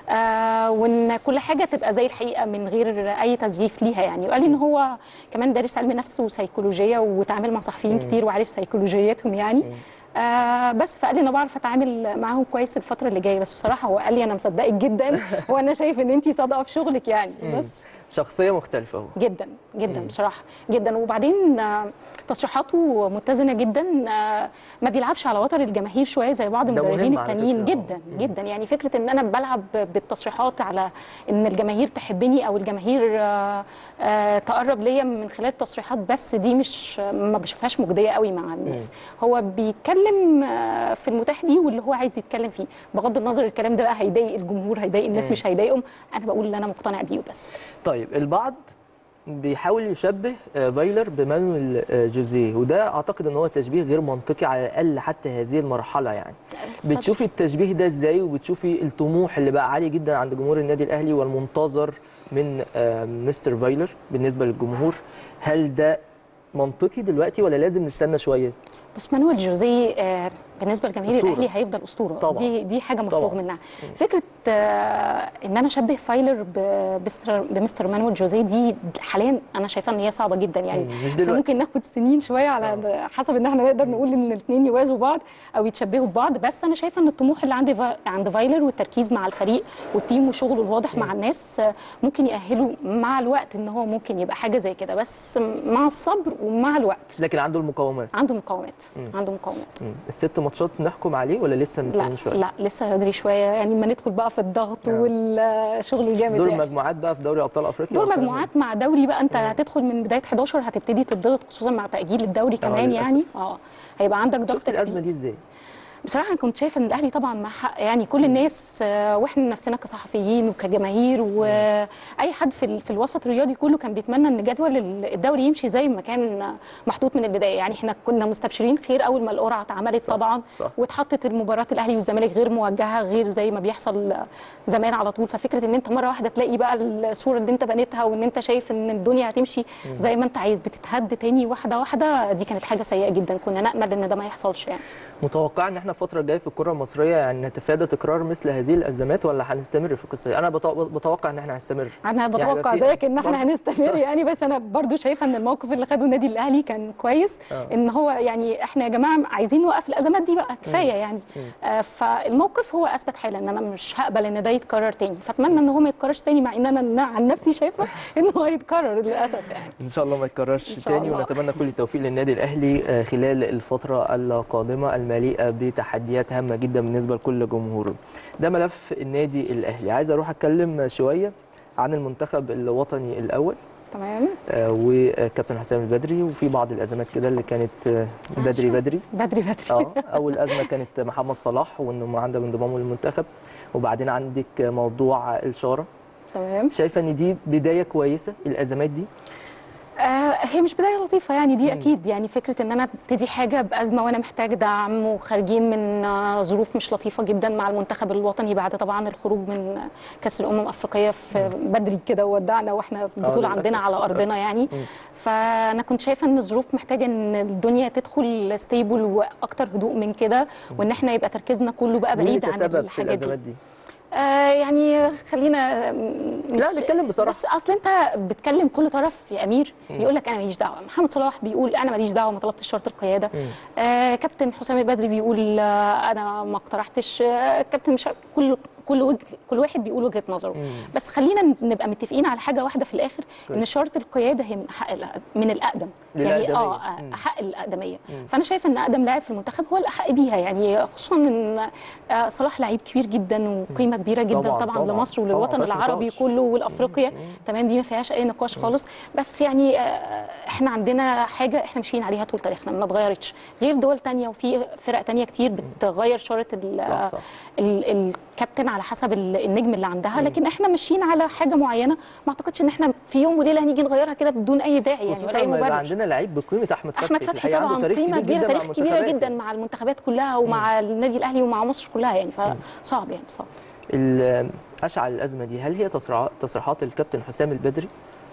آه وان كل حاجه تبقى زي الحقيقه من غير اي تزييف ليها يعني وقال لي ان هو كمان دارس علم نفس وسيكولوجيه وتعامل مع صحفيين كتير وعارف سيكولوجيتهم يعني آه بس فقال لي انا بعرف اتعامل معاهم كويس الفتره اللي جايه بس بصراحه هو قال لي انا مصدقك جدا وانا شايف ان انت صادقه في شغلك يعني بس شخصيه مختلفه اهو جدا جدا بصراحه جدا وبعدين آه، تصريحاته متزنه جدا آه، ما بيلعبش على وتر الجماهير شويه زي بعض ده المدربين مهم على التانيين فكرة. جدا جدا يعني فكره ان انا بلعب بالتصريحات على ان الجماهير تحبني او الجماهير آه، آه، تقرب ليا من خلال التصريحات بس دي مش ما بشوفهاش مجديه قوي مع الناس هو بيتكلم آه، في المتاح ليه واللي هو عايز يتكلم فيه بغض النظر الكلام ده بقى هيضايق الجمهور هيضايق الناس مش هيضايقهم انا بقول اللي انا مقتنع بيه وبس طيب البعض بيحاول يشبه آه، فايلر بمانويل آه، جوزيه وده اعتقد ان هو تشبيه غير منطقي على الاقل حتى هذه المرحله يعني بتشوفي التشبيه ده ازاي وبتشوفي الطموح اللي بقى عالي جدا عند جمهور النادي الاهلي والمنتظر من آه، مستر فايلر بالنسبه للجمهور هل ده منطقي دلوقتي ولا لازم نستنى شويه بس مانويل جوزيه آه، بالنسبه لجماهير أسطورة. الاهلي هيفضل اسطوره طبعاً. دي دي حاجه مفروغ طبعاً. منها فكره آه، ان انا اشبه فايلر ب- بمستر بمستر مانويل جوزيه دي حاليا انا شايفه ان هي صعبه جدا يعني مم، مش احنا دلوقتي. ممكن ناخد سنين شويه على حسب ان احنا نقدر نقول ان الاثنين يوازوا بعض او يتشبهوا ببعض بس انا شايفه ان الطموح اللي عند فا- عند فايلر والتركيز مع الفريق والتيم وشغله الواضح مع الناس آه، ممكن يأهله مع الوقت ان هو ممكن يبقى حاجه زي كده بس مع الصبر ومع الوقت لكن عنده المقاومات عنده مقاومات عنده مقاومات مم. الست ماتشات نحكم عليه ولا لسه لا مستنيين شويه لا لسه بدري شويه يعني ما ندخل بقى في الضغط آه. والشغل الجامد دور يعني. مجموعات بقى في دوري ابطال افريقيا دور والكلام ده. مجموعات مع دوري بقى انت هتدخل من بدايه 11 هتبتدي تضغط خصوصا مع تاجيل الدوري كمان للأسف. يعني اه هيبقى عندك ضغط شفت الازمه كبير. دي ازاي؟ بصراحه انا كنت شايفه ان الاهلي طبعا مع حق يعني كل الناس آه، واحنا نفسنا كصحفيين وكجماهير واي حد في ال- في الوسط الرياضي كله كان بيتمنى ان جدول ال- الدوري يمشي زي ما كان محطوط من البدايه يعني احنا كنا مستبشرين خير اول ما القرعه اتعملت صح، طبعا صح. واتحطت المباراه الاهلي والزمالك غير موجهه غير زي ما بيحصل زمان على طول ففكره ان انت مره واحده تلاقي بقى الصوره اللي انت بنيتها وان انت شايف ان الدنيا هتمشي زي ما انت عايز بتتهد تاني واحده واحده دي كانت حاجه سيئه جدا كنا نامل ان ده ما يحصلش يعني متوقع ان احنا الفتره الجايه في الكره المصريه يعني نتفادى تكرار مثل هذه الازمات ولا هنستمر في القصه دي؟ انا بتو- بتوقع ان احنا هنستمر انا يعني بتوقع في- زيك ان احنا برضه- هنستمر يعني بس انا برضو شايفه ان الموقف اللي خده النادي الاهلي كان كويس آه. ان هو يعني احنا يا جماعه عايزين نوقف الازمات دي بقى كفايه يعني آه فالموقف هو اثبت حالا ان انا مش هقبل ان ده يتكرر تاني فاتمنى ان هو ما يتكررش تاني مع ان انا عن نفسي شايفه ان هو هيتكرر للاسف يعني ان شاء الله ما يتكررش إن شاء تاني الله. ونتمنى كل التوفيق للنادي الاهلي آه، خلال الفتره القادمه المليئه بتحديات هامه جدا بالنسبه لكل جمهوره ده ملف النادي الاهلي عايز اروح اتكلم شويه عن المنتخب الوطني الاول تمام آه، وكابتن حسام البدري وفي بعض الازمات كده اللي كانت آه، بدري بدري بدري بدري اه اول ازمه كانت محمد صلاح وانه عنده انضمامه للمنتخب وبعدين عندك موضوع الشاره تمام شايفه ان دي بدايه كويسه الازمات دي آه هي مش بدايه لطيفه يعني دي اكيد يعني فكره ان انا ابتدي حاجه بازمه وانا محتاج دعم وخارجين من آه ظروف مش لطيفه جدا مع المنتخب الوطني بعد طبعا الخروج من كاس الامم الافريقيه في بدري كده ودعنا واحنا في البطوله للأسف، عندنا على ارضنا للأسف. يعني فانا كنت شايفه ان الظروف محتاجه ان الدنيا تدخل ستيبل واكتر هدوء من كده وان احنا يبقى تركيزنا كله بقى مين اللي بعيد عن تسبب في الحاجات دي الازمات دي آه يعني خلينا مش لا، نتكلم بصراحة. بس اصل انت بتكلم كل طرف يا امير بيقول لك انا ماليش دعوه محمد صلاح بيقول انا ماليش دعوه ما طلبتش شرط القياده آه كابتن حسام البدري بيقول آه انا ما اقترحتش آه كابتن مش عارف- كل كل وجه كل واحد بيقول وجهه نظره بس خلينا نبقى متفقين على حاجه واحده في الاخر ان شرط القياده هي من حق الأ- من الاقدم يعني للأقدمية. اه آه، حق الاقدميه فانا شايفه ان اقدم لاعب في المنتخب هو الاحق بيها يعني خصوصا ان آه، صلاح لعيب كبير جدا وقيمه كبيره جدا طبعاً، طبعا, طبعاً. لمصر طبعاً، وللوطن مفيهاش العربي نقاش. كله والافريقيا تمام دي ما فيهاش اي نقاش خالص بس يعني آه، احنا عندنا حاجه احنا ماشيين عليها طول تاريخنا ما اتغيرتش غير دول تانية وفي فرق تانية كتير بتغير شاره ال- صح، صح. ال- الكابتن على حسب ال- النجم اللي عندها لكن احنا ماشيين على حاجه معينه ما اعتقدش ان احنا في يوم وليله هنيجي نغيرها كده بدون اي داعي يعني خصوصا ولا اي لما يبقى مبرر عندنا لعيب بقيمه احمد فتحي احمد في فتحي الحقيقة عنده طبعا تاريخ قيمه كبير كبيره جدا مع تاريخ كبيره المنتخبات جدا يعني. مع المنتخبات كلها ومع النادي الاهلي ومع مصر كلها يعني فصعب يعني صعب ال- اشعل الازمه دي هل هي تصريحات تصريحات الكابتن حسام البدري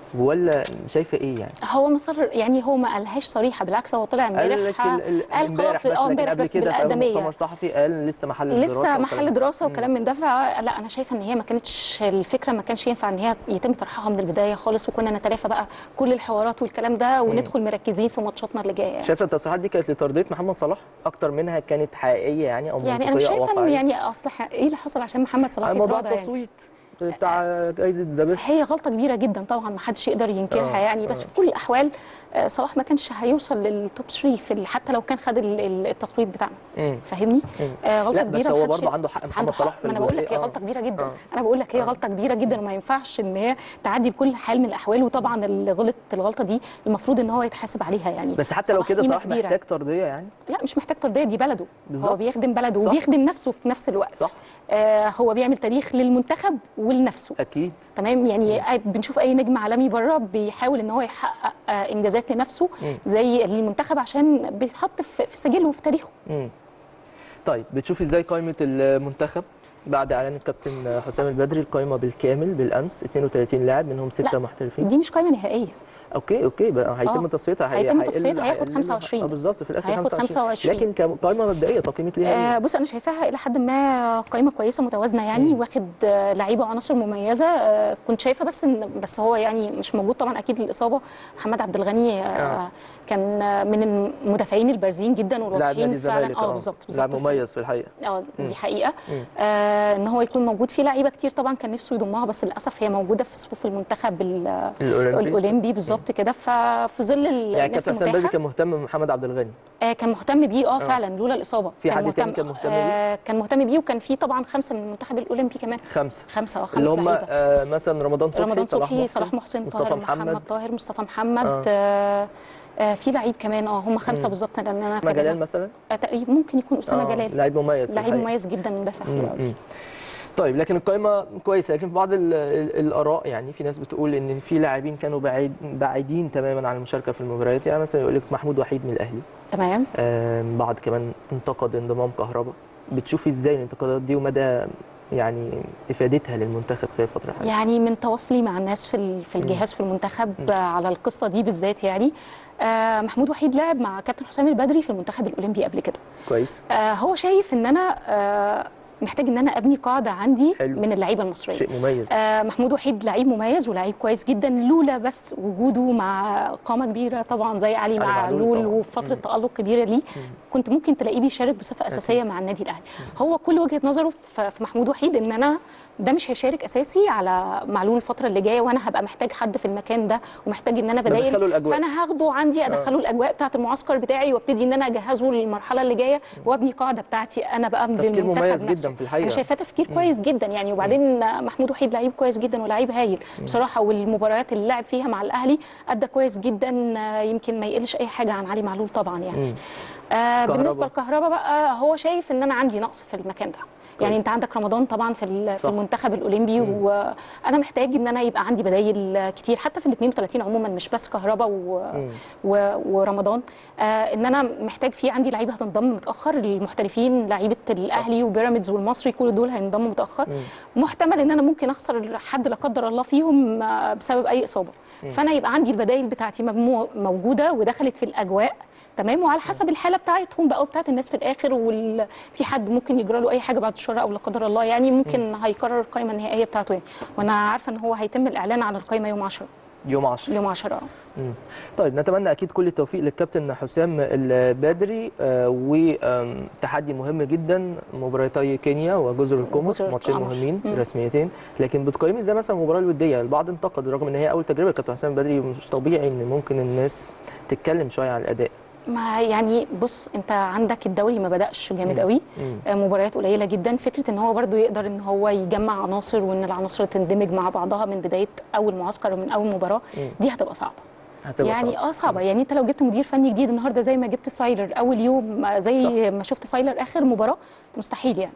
ولا شايفه ايه يعني هو مصر يعني هو ما قالهاش صريحه بالعكس هو طلع قال لك امبارح ال- ال- قال امبارح خلاص بس اه لكن امبارح قبل بس كده في أول مؤتمر بالادميه صحفي قال لسه محل دراسه لسه وكلام محل ده. دراسه وكلام من ده فلا انا شايفه ان هي ما كانتش الفكره ما كانش ينفع ان هي يتم طرحها من البدايه خالص وكنا نتلافى بقى كل الحوارات والكلام ده وندخل مركزين في ماتشاتنا اللي جايه يعني. شايفه التصريحات دي كانت لترضيه محمد صلاح اكتر منها كانت حقيقيه يعني او يعني انا مش منطقيه او شايفه ان واقعيه يعني اصل ح- ايه اللي حصل عشان محمد صلاح على موضوع يتراضى يعني. التصويت بتاع جائزه ذا بيست هي غلطه كبيره جدا طبعا ما حدش يقدر ينكرها آه، يعني بس آه. في كل الاحوال آه، صلاح ما كانش هيوصل للتوب 3 في ال- حتى لو كان خد ال- ال- التصويت بتاعنا مم. فاهمني آه غلطه لا كبيره بس هو محدش- برضه عنده حق محمد عنده صلاح حق في ما انا بقول لك الجزئية. هي آه. غلطه كبيره جدا آه. انا بقول لك هي غلطه كبيره جدا وما ينفعش ان هي تعدي بكل حال من الاحوال وطبعا اللي غلط الغلطه دي المفروض ان هو يتحاسب عليها يعني بس حتى لو كده قيمة صلاح كبيرة. محتاج ترضيه يعني لا مش محتاج ترضيه دي بلده بالظبط. هو بيخدم بلده صح. وبيخدم نفسه في نفس الوقت صح. آه هو بيعمل تاريخ للمنتخب ولنفسه اكيد تمام يعني أي- بنشوف اي نجم عالمي بره بيحاول ان هو يحقق آه، انجازات لنفسه مم. زي المنتخب عشان بيتحط في في سجله وفي تاريخه مم. طيب بتشوفي ازاي قائمه المنتخب بعد اعلان الكابتن حسام البدري القائمه بالكامل بالامس 32 لاعب منهم سته لا. محترفين دي مش قائمه نهائيه اوكي اوكي بقى هيتم آه. تصفيتها هي- هيتم هيقل- تصفيتها، هياخد هيقل- 25 اه بس. بالظبط في الاخر هياخد 25. لكن كقائمه مبدئيه تقييمك ليها آه ايه؟ بص انا شايفاها الى حد ما قائمه كويسه متوازنه يعني واخد آه لعيبه وعناصر مميزه آه كنت شايفه بس ان بس هو يعني مش موجود طبعا اكيد الاصابه محمد عبد الغني آه آه. كان آه من المدافعين البارزين جدا لاعب والواضحين نادي فعلا الزمالك اه بالظبط لاعب بالظبط مميز في الحقيقه اه مم. دي حقيقه مم. آه ان هو يكون موجود في لعيبه كتير طبعا كان نفسه يضمها بس للاسف هي موجوده في صفوف المنتخب ال- الاولمبي الاولمبي بالظبط كده ففي ظل ال- يعني الناس كابتن حسام بدري المتاحه كان مهتم بمحمد عبد الغني آه كان مهتم بيه اه فعلا لولا الاصابه في حد تاني كان مهتم بيه؟ آه كان مهتم بيه وكان في طبعا خمسه من المنتخب الاولمبي كمان خمسه خمسه اه خمسه اللي هم لعيبه آه مثلا رمضان صبحي رمضان صلاح صبحي محسن صلاح محسن مصطفى طاهر محمد, محمد طاهر مصطفى محمد آه. آه. آه في لعيب كمان اه هم خمسه مم. بالظبط لان انا مجلال كمان- مثلا آه تقريبا ممكن يكون اسامه آه، جلال لعيب مميز في لعيب الحقيقة. مميز جدا مدافع حلو مم، قوي مم. طيب لكن القائمه كويسه لكن في بعض ال ال الاراء يعني في ناس بتقول ان في لاعبين كانوا بعيد بعيدين تماما عن المشاركه في المباريات يعني مثلا يقول لك محمود وحيد من الاهلي تمام آم، بعض كمان انتقد انضمام كهربا بتشوفي ازاي الانتقادات دي ومدى يعني افادتها للمنتخب خلال الفتره الحاليه يعني من تواصلي مع الناس في ال- في الجهاز في المنتخب آه، على القصه دي بالذات يعني آه محمود وحيد لعب مع كابتن حسام البدري في المنتخب الاولمبي قبل كده كويس آه هو شايف ان انا آه محتاج ان انا ابني قاعده عندي حلو. من اللعيبه المصريه شيء مميز آه محمود وحيد لعيب مميز ولعيب كويس جدا لولا بس وجوده مع قامه كبيره طبعا زي علي علي معلول معلول طبعاً. وفي فتره مم. تالق كبيره ليه كنت ممكن تلاقيه بيشارك بصفه اساسيه مع النادي الاهلي هو كل وجهه نظره في في محمود وحيد ان انا ده مش هيشارك اساسي على معلول الفتره اللي جايه وانا هبقى محتاج حد في المكان ده ومحتاج ان انا بدخله بدايل الأجواء. فانا هاخده عندي ادخله الاجواء بتاعه المعسكر بتاعي وابتدي ان انا اجهزه للمرحله اللي جايه وابني قاعده بتاعتي انا بقى من تفكير المنتخب مميز نفسه. جدا في الحقيقة. انا شايفاه تفكير كويس جدا يعني وبعدين محمود وحيد لعيب كويس جدا ولاعيب هايل بصراحه والمباريات اللي لعب فيها مع الاهلي ادى كويس جدا آه، يمكن ما يقلش اي حاجه عن علي معلول طبعا يعني مم. آه كهربا. بالنسبه لكهربا بقى هو شايف ان انا عندي نقص في المكان ده يعني انت عندك رمضان طبعا في ال- في صح. المنتخب الاولمبي وانا محتاج ان انا يبقى عندي بدايل كتير حتى في ال 32 عموما مش بس كهربا و... و... ورمضان آه ان انا محتاج في عندي لعيبه هتنضم متاخر المحترفين لعيبه الاهلي وبيراميدز والمصري كل دول هينضموا متاخر محتمل ان انا ممكن اخسر حد لا قدر الله فيهم آه، بسبب اي اصابه فانا يبقى عندي البدايل بتاعتي مجموع موجوده ودخلت في الاجواء تمام وعلى حسب الحاله بتاعتهم بقى وبتاعت الناس في الاخر وال... في حد ممكن يجرى له اي حاجه بعد الشر او لا قدر الله يعني ممكن هيكرر القائمه النهائيه بتاعته يعني وانا عارفه ان هو هيتم الاعلان عن القائمه يوم 10 يوم 10 يوم 10 اه مم. طيب نتمنى اكيد كل التوفيق للكابتن حسام البدري آه، وتحدي مهم جدا مباراتي كينيا وجزر القمر وجزر ماتشين القمر. مهمين مم. رسميتين لكن بتقيمي ازاي مثلا المباراه الوديه البعض انتقد رغم ان هي اول تجربه للكابتن حسام البدري مش طبيعي ان ممكن الناس تتكلم شويه عن الاداء ما يعني بص انت عندك الدوري ما بداش جامد قوي مم. آه، مباريات قليله جدا فكره ان هو برضو يقدر ان هو يجمع عناصر وان العناصر تندمج مع بعضها من بدايه اول معسكر ومن اول مباراه دي هتبقى صعبه هتبقى يعني صعبة. اه صعبه يعني انت لو جبت مدير فني جديد النهارده زي ما جبت فايلر اول يوم آه، زي صح. ما شفت فايلر اخر مباراه مستحيل يعني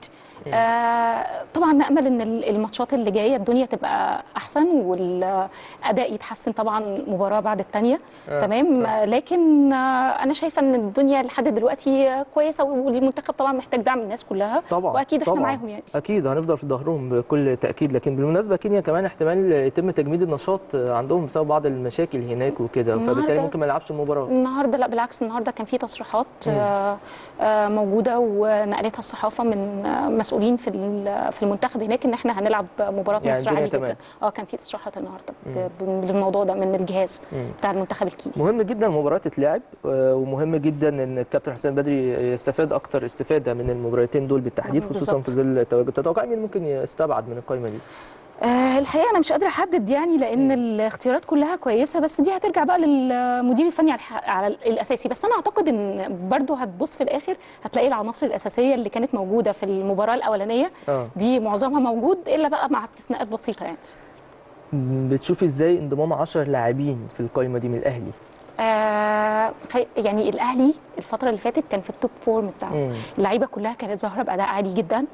آه طبعا نامل ان ال- الماتشات اللي جايه الدنيا تبقى احسن والاداء يتحسن طبعا مباراه بعد الثانيه آه، تمام صح. آه لكن آه انا شايفه ان الدنيا لحد دلوقتي آه، كويسه والمنتخب طبعا محتاج دعم الناس كلها طبعا واكيد احنا طبعا. معاهم يعني اكيد هنفضل في ظهرهم بكل تاكيد لكن بالمناسبه كينيا كمان احتمال يتم تجميد النشاط عندهم بسبب بعض المشاكل هناك وكده فبالتالي النهاردة- ممكن ما يلعبش المباراه النهارده لا بالعكس النهارده كان في تصريحات آه، آه، موجوده ونقلتها الصحافه من آه، مسؤولين في ال- في المنتخب هناك ان احنا هنلعب مباراه يعني مصر الدنيا عادي تمام. جدا اه كان في تصريحات النهارده ب- بالموضوع ده من الجهاز بتاع المنتخب الكيني مهم جدا المباراه تتلعب آه، ومهم جدا ان الكابتن حسام بدري يستفاد اكتر استفاده من المباراتين دول بالتحديد آه، خصوصا بالظبط. في ظل التواجد تتوقع مين ممكن يستبعد من القائمه دي آه، الحقيقه انا مش قادره احدد يعني لان الاختيارات كلها كويسه بس دي هترجع بقى للمدير الفني على, الح- على الاساسي بس انا اعتقد ان برضه هتبص في الاخر هتلاقي العناصر الاساسيه اللي كانت موجوده في المباراه الاولانيه اه دي معظمها موجود الا بقى مع استثناءات بسيطه يعني بتشوفي ازاي انضمام 10 لاعبين في القائمه دي من الاهلي آه خي- يعني الاهلي الفتره اللي فاتت كان في التوب فورم بتاعه مم. اللعيبه كلها كانت ظاهره باداء عالي جدا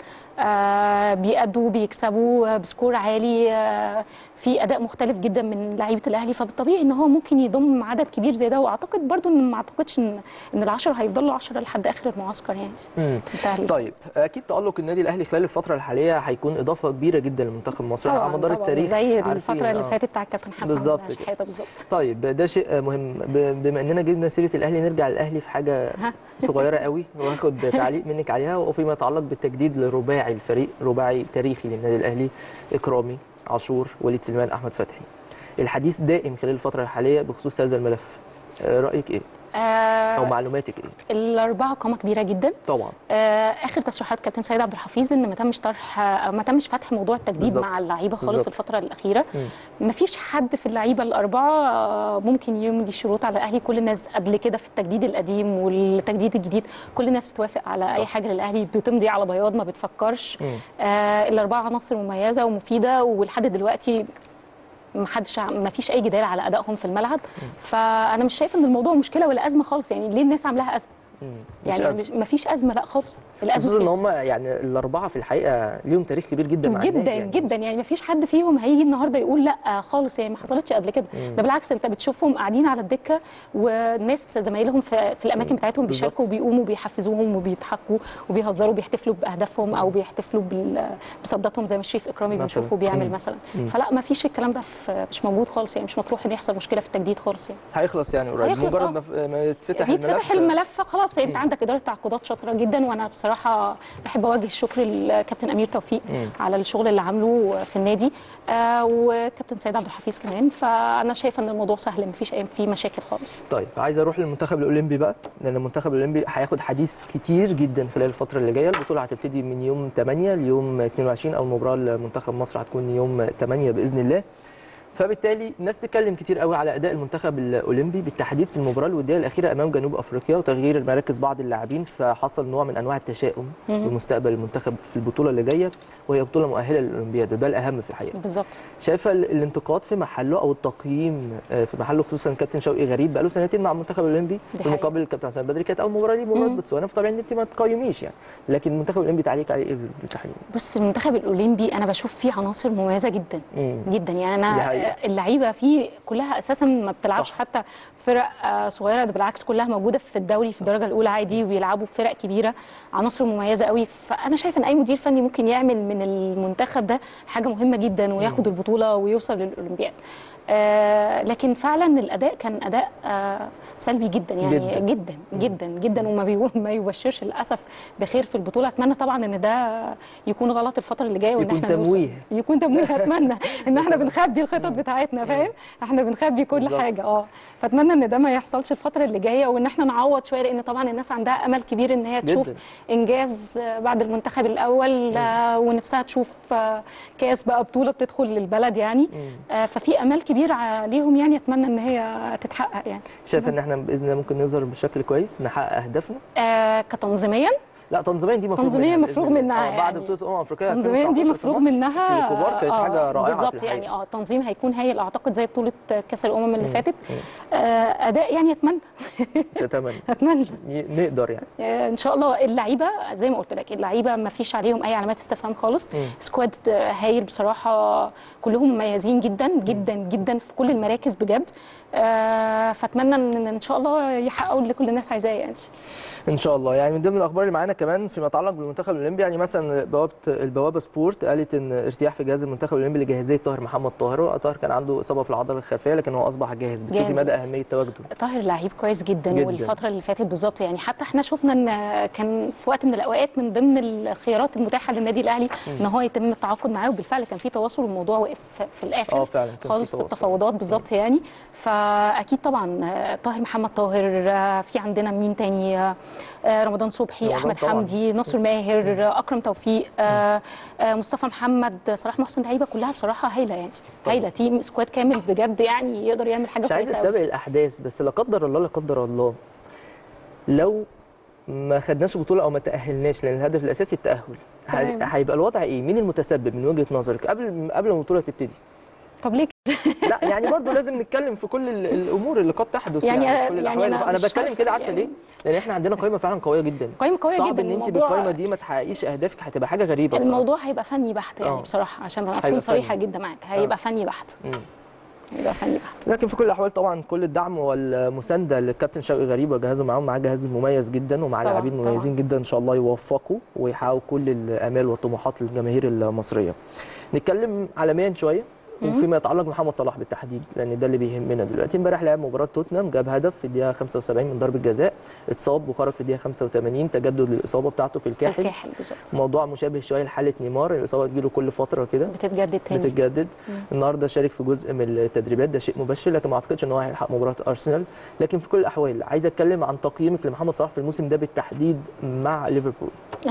آه بيأدوا بيكسبوا آه، بسكور عالي آه في اداء مختلف جدا من لعيبه الاهلي فبالطبيعي ان هو ممكن يضم عدد كبير زي ده واعتقد برضو ان ما اعتقدش ان ان العشرة هيفضلوا 10 لحد اخر المعسكر يعني مم. بالتالي. طيب اكيد تالق النادي الاهلي خلال الفتره الحاليه هيكون اضافه كبيره جدا لمنتخب مصر طبعا على مدار طبعاً، التاريخ زي عارفين، الفتره اللي آه. فاتت بتاع الكابتن حسن بالظبط كده. شحاته بالظبط طيب ده شيء مهم ب- بما اننا جبنا سيره الاهلي نرجع للاهلي في حاجه ها. صغيره قوي واخد تعليق منك عليها وفيما يتعلق بالتجديد لرباعي الفريق رباعي تاريخي للنادي الاهلي اكرامي عاشور وليد سليمان احمد فتحي الحديث دائم خلال الفتره الحاليه بخصوص هذا الملف آه، رايك ايه او آه معلوماتك ايه الاربعه قامه كبيره جدا طبعا آه، اخر تصريحات كابتن سيد عبد الحفيظ ان ما تمش طرح أو ما تمش فتح موضوع التجديد بالظبط. مع اللعيبه خالص بالظبط. الفتره الاخيره مم. ما فيش حد في اللعيبه الاربعه آه، ممكن يمضي شروط على الاهلي كل الناس قبل كده في التجديد القديم والتجديد الجديد كل الناس بتوافق على صح. اي حاجه للاهلي بتمضي على بياض ما بتفكرش مم. آه الاربعه عناصر مميزه ومفيده ولحد دلوقتي ما حدش ما فيش اي جدال على ادائهم في الملعب فانا مش شايفه ان الموضوع مشكله ولا ازمه خالص يعني ليه الناس عاملاها ازمه مم. مش يعني أزمة. مش ما فيش ازمه لا خالص الازمه خصوصا في ان هم يعني الاربعه في الحقيقه ليهم تاريخ كبير جدا مع النادي جدا يعني. جدا يعني ما فيش حد فيهم هيجي النهارده يقول لا خالص يعني ما حصلتش قبل كده ده بالعكس انت بتشوفهم قاعدين على الدكه والناس زمايلهم في, في الاماكن بتاعتهم بالظبط. بيشاركوا وبيقوموا بيحفزوهم وبيضحكوا وبيهزروا وبيحتفلوا باهدافهم او بيحتفلوا بال- بصداتهم زي ما الشريف اكرامي مثلاً. بنشوفه بيعمل مم. مثلا مم. فلا ما فيش الكلام ده في مش موجود خالص يعني مش مطروح ان يحصل مشكله في التجديد خالص يعني هيخلص يعني قريب هيخلص، مجرد آه. ما ف- ما يتفتح يتفتح الملف الملف خلاص انت عندك اداره تعاقدات شاطره جدا وانا بصراحه بحب اوجه الشكر للكابتن امير توفيق مم. على الشغل اللي عامله في النادي آه وكابتن سيد عبد الحفيظ كمان فانا شايفه ان الموضوع سهل مفيش اي فيه مشاكل خالص طيب عايز اروح للمنتخب الاولمبي بقى لان المنتخب الاولمبي هياخد حديث كتير جدا خلال الفتره اللي جايه البطوله هتبتدي من يوم 8 ليوم 22 او المباراه لمنتخب مصر هتكون يوم 8 باذن الله فبالتالي الناس بتتكلم كتير قوي على اداء المنتخب الاولمبي بالتحديد في المباراه الوديه الاخيره امام جنوب افريقيا وتغيير مراكز بعض اللاعبين فحصل نوع من انواع التشاؤم مهم. بمستقبل المنتخب في البطوله اللي جايه وهي بطوله مؤهله للاولمبياد وده الاهم في الحقيقه بالظبط شايفه ال- الانتقاد في محله او التقييم آه، في محله خصوصا كابتن شوقي غريب بقاله سنتين مع المنتخب الاولمبي دي في حقيقة. مقابل الكابتن حسام بدري كانت اول مباراه ليه مباراه مم. بوتسوانا فطبيعي ان انت ما تقيميش يعني لكن المنتخب الاولمبي تعليق عليه ايه بالتحديد؟ بص المنتخب الاولمبي انا بشوف فيه عناصر مميزه جدا مم. جدا يعني دي انا حقيقة. اللعيبه فيه كلها اساسا ما بتلعبش صح. حتى فرق آه، صغيره ده بالعكس كلها موجوده في الدوري في الدرجه الاولى عادي وبيلعبوا في فرق كبيره عناصر مميزه قوي فانا شايفه ان اي مدير فني ممكن يعمل من المنتخب ده حاجه مهمه جدا وياخد البطوله ويوصل للاولمبياد آه لكن فعلا الاداء كان اداء آه سلبي جدا يعني جداً. جدا جدا جدا, جداً وما بيقول ما يبشرش للاسف بخير في البطوله اتمنى طبعا ان ده يكون غلط الفتره اللي جايه وان يكون احنا نوصل. تمويه. يكون تمويه اتمنى ان احنا بنخبي الخطط بتاعتنا فاهم احنا بنخبي كل بالظبط. حاجه اه فاتمنى ان ده ما يحصلش الفتره اللي جايه وان احنا نعوض شويه لان طبعا الناس عندها امل كبير ان هي تشوف جداً. انجاز آه، بعد المنتخب الاول آه، ونفسها تشوف آه، كاس بقى بطوله بتدخل للبلد يعني آه، ففي امال كبير عليهم يعني اتمنى ان هي تتحقق يعني شايف ان احنا باذن الله ممكن نظهر بشكل كويس نحقق اهدافنا آه، كتنظيميا لا تنظيميا دي مفروغ تنظيميا منها مفروغ بإذن الله. منها آه، بعد يعني. بطوله امم افريقيا تنظيميا دي 2019 مفروغ في مصر منها الكبار كانت آه، حاجه رائعه بالظبط في يعني الحقيقة. اه تنظيم هيكون هايل اعتقد زي بطوله كاس الامم اللي فاتت آه، اداء يعني اتمنى تتمنى اتمنى ي- نقدر يعني آه، ان شاء الله اللعيبه زي ما قلت لك اللعيبه ما فيش عليهم اي علامات استفهام خالص مم. سكواد آه، هايل بصراحه كلهم مميزين جدا جدا جدا في كل المراكز بجد آه، فاتمنى ان ان شاء الله يحققوا اللي كل الناس عايزاه يعني ان شاء الله يعني من ضمن الاخبار اللي معانا كمان فيما يتعلق بالمنتخب الاولمبي يعني مثلا بوابه البوابه سبورت قالت ان ارتياح في جهاز المنتخب الاولمبي لجاهزيه طاهر محمد طاهر طاهر كان عنده اصابه في العضله الخلفيه لكن هو اصبح جاهز بتشوفي جاهز مدى دلوقتي. اهميه تواجده طاهر لعيب كويس جدا, جداً. والفتره اللي فاتت بالظبط يعني حتى احنا شفنا ان كان في وقت من الاوقات من ضمن الخيارات المتاحه للنادي الاهلي ان هو يتم التعاقد معاه وبالفعل كان في تواصل والموضوع وقف في الاخر اه فعلا كان في خالص في تواصل. التفاوضات بالظبط يعني فاكيد طبعا آه، طاهر محمد طاهر آه، في عندنا مين تاني آه، آه، رمضان صبحي رمضان احمد طبعاً. حمدي ناصر ماهر آه، اكرم توفيق آه، آه، مصطفى محمد صلاح محسن لعيبه كلها بصراحه هايله يعني طبعاً. هايله تيم سكواد كامل بجد يعني يقدر يعمل حاجه مش عايز كويسه استبق قوي الاحداث بس لا قدر الله لا قدر الله لو ما خدناش بطوله او ما تاهلناش لان الهدف الاساسي التاهل ه- تمام. هيبقى الوضع ايه مين المتسبب من وجهه نظرك قبل قبل ما البطوله تبتدي طب ليه لا يعني برضو لازم نتكلم في كل ال- الامور اللي قد تحدث يعني يعني, أنا- في كل يعني الاحوال أنا انا مش بتكلم عارفة كده عارفه يعني. ليه؟ لان احنا عندنا قائمه فعلا قويه جدا قائمة قوية صعب جدا ان انت الموضوع- بالقائمه دي ما تحققيش اهدافك هتبقى حاجه غريبه بصراحة. الموضوع هيبقى فني بحت يعني آه. بصراحه عشان اكون هيبقى صريحه فني. جدا معاك هيبقى فني بحت مم. هيبقى فني بحت لكن في كل الاحوال طبعا كل الدعم والمسانده للكابتن شوقي غريب وجهازه معاهم معاه جهاز مميز جدا ومع طبعاً، لاعبين طبعاً. مميزين جدا ان شاء الله يوفقوا ويحققوا كل الامال والطموحات للجماهير المصريه. نتكلم عالميا شويه وفيما يتعلق بمحمد صلاح بالتحديد لان ده اللي بيهمنا دلوقتي امبارح لعب مباراه توتنهام جاب هدف في الدقيقه 75 من ضربه جزاء اتصاب وخرج في الدقيقه 85 تجدد للاصابه بتاعته في في الكاحل الكاحل بالظبط موضوع مشابه شويه لحاله نيمار الاصابه تجيله كل فتره كده بتتجدد تاني بتتجدد النهارده شارك في جزء من التدريبات ده شيء مبشر لكن ما اعتقدش ان هو هيلحق مباراه ارسنال لكن في كل الاحوال عايز اتكلم عن تقييمك لمحمد صلاح في الموسم ده بالتحديد مع ليفربول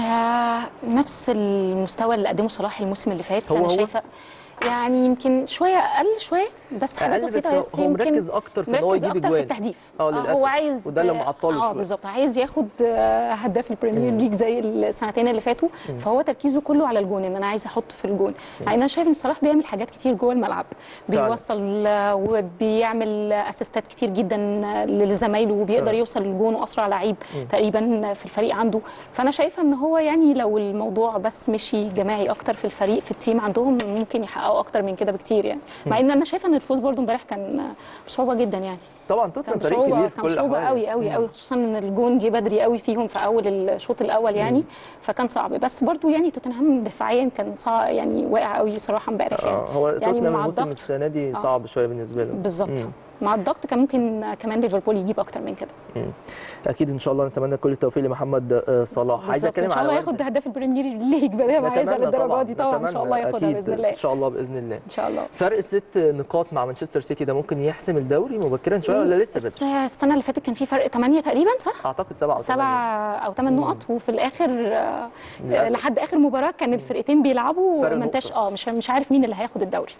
آه نفس المستوى اللي قدمه صلاح الموسم اللي فات هو انا هو؟ شايفه يعني يمكن شويه اقل شويه بس حاجات اقل بس بسيطه هو- بس هو يمكن مركز اكتر في ان هو مركز يجيب اكتر في اجوان التهديف اه للاسف هو عايز وده اللي معطله اه شويه بالظبط عايز ياخد آه، هداف البريمير مم. ليج زي السنتين اللي فاتوا فهو تركيزه كله على الجون ان انا عايز احط في الجون مع ان انا شايف ان صلاح بيعمل حاجات كتير جوه الملعب فعلا. بيوصل آه، وبيعمل اسيستات كتير جدا آه، لزمايله وبيقدر فعلا. يوصل للجون واسرع لعيب تقريبا في الفريق عنده فانا شايفه ان هو يعني لو الموضوع بس مشي جماعي اكتر في الفريق في التيم عندهم ممكن يحققوا اكتر من كده بكتير يعني مع ان انا شايفه ان الفوز برضو امبارح كان بصعوبه جدا يعني طبعا كان توتنهام فريق بصعوبه كبير في كان كل بصعوبه الاحوال قوي قوي مم. قوي خصوصا ان الجون جه بدري قوي فيهم في اول الشوط الاول يعني فكان صعب بس برضو يعني توتنهام دفاعيا كان صعب يعني واقع قوي صراحه امبارح يعني اه هو يعني توتنهام مع الموسم الضغط السنه دي آه. صعب شويه بالنسبه له بالظبط مم. مع الضغط كان ممكن كمان ليفربول يجيب اكتر من كده اكيد ان شاء الله نتمنى كل التوفيق لمحمد آه، صلاح عايز بالظبط اتكلم ان شاء على الله والدك. ياخد هداف البريمير ليج بدل ما عايزها نتمنى للدرجه دي طبعا ان شاء نتمنى. الله ياخدها أكيد باذن الله ان شاء الله باذن الله ان شاء الله فرق ست نقاط مع مانشستر سيتي ده ممكن يحسم الدوري مبكرا شويه ولا لسه بس بدري؟ السنه اللي فاتت كان في فرق 8 تقريبا صح؟ اعتقد سبعه او سبع ثمانية. او ثمان نقط وفي الاخر آه، للأسف. لحد اخر مباراه كان الفرقتين بيلعبوا فرق ما انتش نقطة. اه مش مش عارف مين اللي هياخد الدوري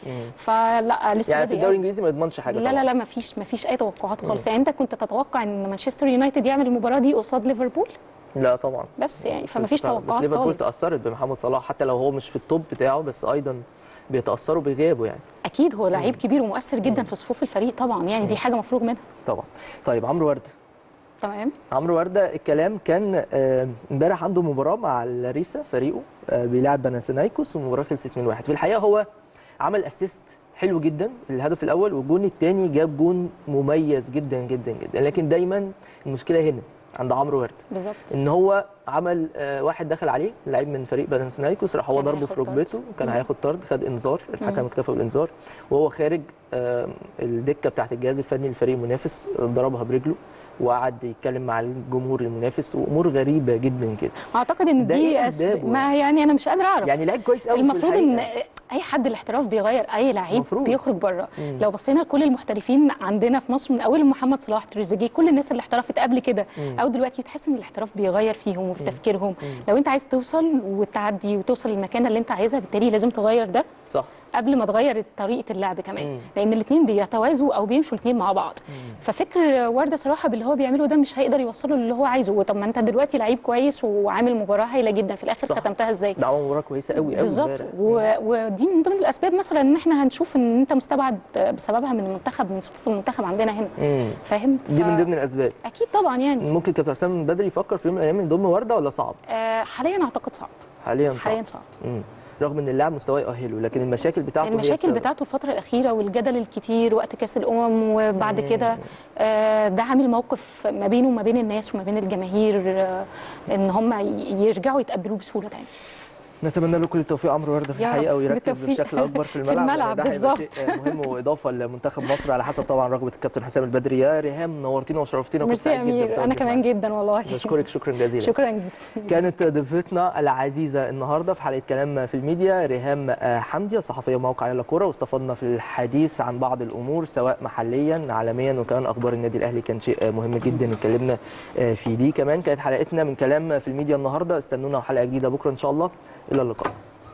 فلا لسه يعني في بدري الدوري قوي. الانجليزي ما يضمنش حاجه لا لا طبعاً. لا ما فيش ما فيش اي توقعات خالص يعني انت كنت تتوقع ان مانشستر يونايتد يعمل المباراه دي قصاد ليفربول لا طبعا بس يعني فما فيش بس توقعات ليفربول خالص تاثرت بمحمد صلاح حتى لو هو مش في التوب بتاعه بس ايضا بيتاثروا بغيابه يعني اكيد هو لعيب كبير ومؤثر جدا في صفوف الفريق طبعا يعني دي حاجه مفروغ منها طبعا طيب عمرو ورده تمام عمرو ورده الكلام كان آه، امبارح عنده مباراه مع لاريسا فريقه آه، بيلعب بناثينايكوس والمباراه خلصت 2-1 في الحقيقه هو عمل اسيست حلو جدا الهدف الاول والجون الثاني جاب جون مميز جدا جدا جدا لكن دايما المشكله هنا عند عمرو ورده بالظبط ان هو عمل آه، واحد دخل عليه لعيب من فريق بناثينايكوس راح هو كان ضربه هياخد في ركبته طرد. كان مم. هياخد طرد خد انذار الحكم اكتفى بالانذار وهو خارج آه، الدكه بتاعت الجهاز الفني للفريق المنافس آه، ضربها برجله وقعد يتكلم مع الجمهور المنافس وامور غريبه جدا كده اعتقد ان ده دي إيه أسب... أسبابه؟ ما يعني انا مش قادره اعرف يعني لعيب كويس قوي المفروض ان الحقيقة. اي حد الاحتراف بيغير اي لعيب المفروض. بيخرج بره مم. لو بصينا لكل المحترفين عندنا في مصر من اول محمد صلاح تريزيجيه كل الناس اللي احترفت قبل كده مم. او دلوقتي بتحس ان الاحتراف بيغير فيهم وفي تفكيرهم لو انت عايز توصل وتعدي وتوصل للمكانه اللي انت عايزها بالتالي لازم تغير ده صح قبل ما تغير طريقه اللعب كمان مم. لان الاثنين بيتوازوا او بيمشوا الاثنين مع بعض ففكر ورده صراحه باللي هو بيعمله ده مش هيقدر يوصله للي هو عايزه طب ما انت دلوقتي لعيب كويس وعامل مباراه هايله جدا في الاخر صح. ختمتها ازاي ده عمل مباراه كويسه قوي قوي بالظبط امبارح. و... ودي من ضمن الاسباب مثلا ان احنا هنشوف ان انت مستبعد بسببها من المنتخب من صفوف المنتخب عندنا هنا مم. فاهم دي من ضمن الاسباب اكيد طبعا يعني ممكن كابتن حسام بدري يفكر في يوم من الايام يضم ورده ولا صعب آه حاليا اعتقد صعب حاليا صعب حاليا صعب مم. رغم ان اللاعب مستواه يؤهله لكن المشاكل بتاعته هي المشاكل السبب. بتاعته الفترة الأخيرة والجدل الكتير وقت كأس الأمم وبعد كده آه، ده عامل موقف ما بينه وما بين الناس وما بين الجماهير آه، إن هم ي- يرجعوا يتقبلوه بسهولة تاني نتمنى له كل التوفيق عمرو ورده في يا الحقيقه رب، ويركز بالتوفيق. بشكل اكبر في في الملعب لأن الملعب ده هيبقى بالظبط. شيء مهم واضافه لمنتخب مصر على حسب طبعا رغبه الكابتن حسام البدري يا ريهام نورتينا وشرفتينا كنت ميرسي يا سعيد جدا أمير بتواجدك أنا كمان معاك. جدا والله بشكرك شكرا جزيلا شكرا جدا كانت ضيفتنا العزيزه النهارده في حلقه كلام في الميديا ريهام آه، حمدي صحفيه موقع يلا كوره واستفدنا في الحديث عن بعض الامور سواء محليا عالميا وكمان اخبار النادي الاهلي كان شيء آه، مهم جدا اتكلمنا آه، في دي كمان كانت حلقتنا من كلام في الميديا النهارده استنونا حلقه جديده بكره ان شاء الله الى اللقاء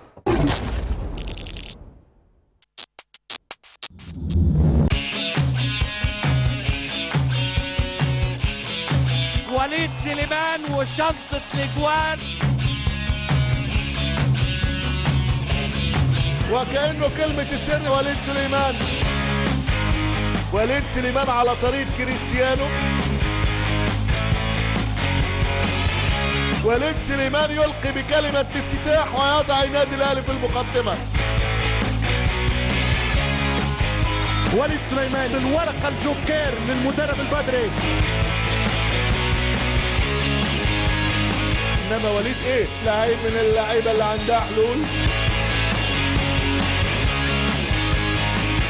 وليد سليمان وشنطة الاجوان وكأنه كلمة السر وليد سليمان وليد سليمان على طريق كريستيانو وليد سليمان يلقي بكلمة الافتتاح ويضع النادي الأهلي في المقدمة وليد سليمان الورقة الجوكير للمدرب البدري انما وليد ايه لعيب من اللعيبه اللي عندها حلول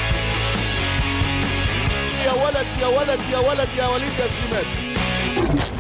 يا ولد يا ولد يا ولد يا وليد يا سليمان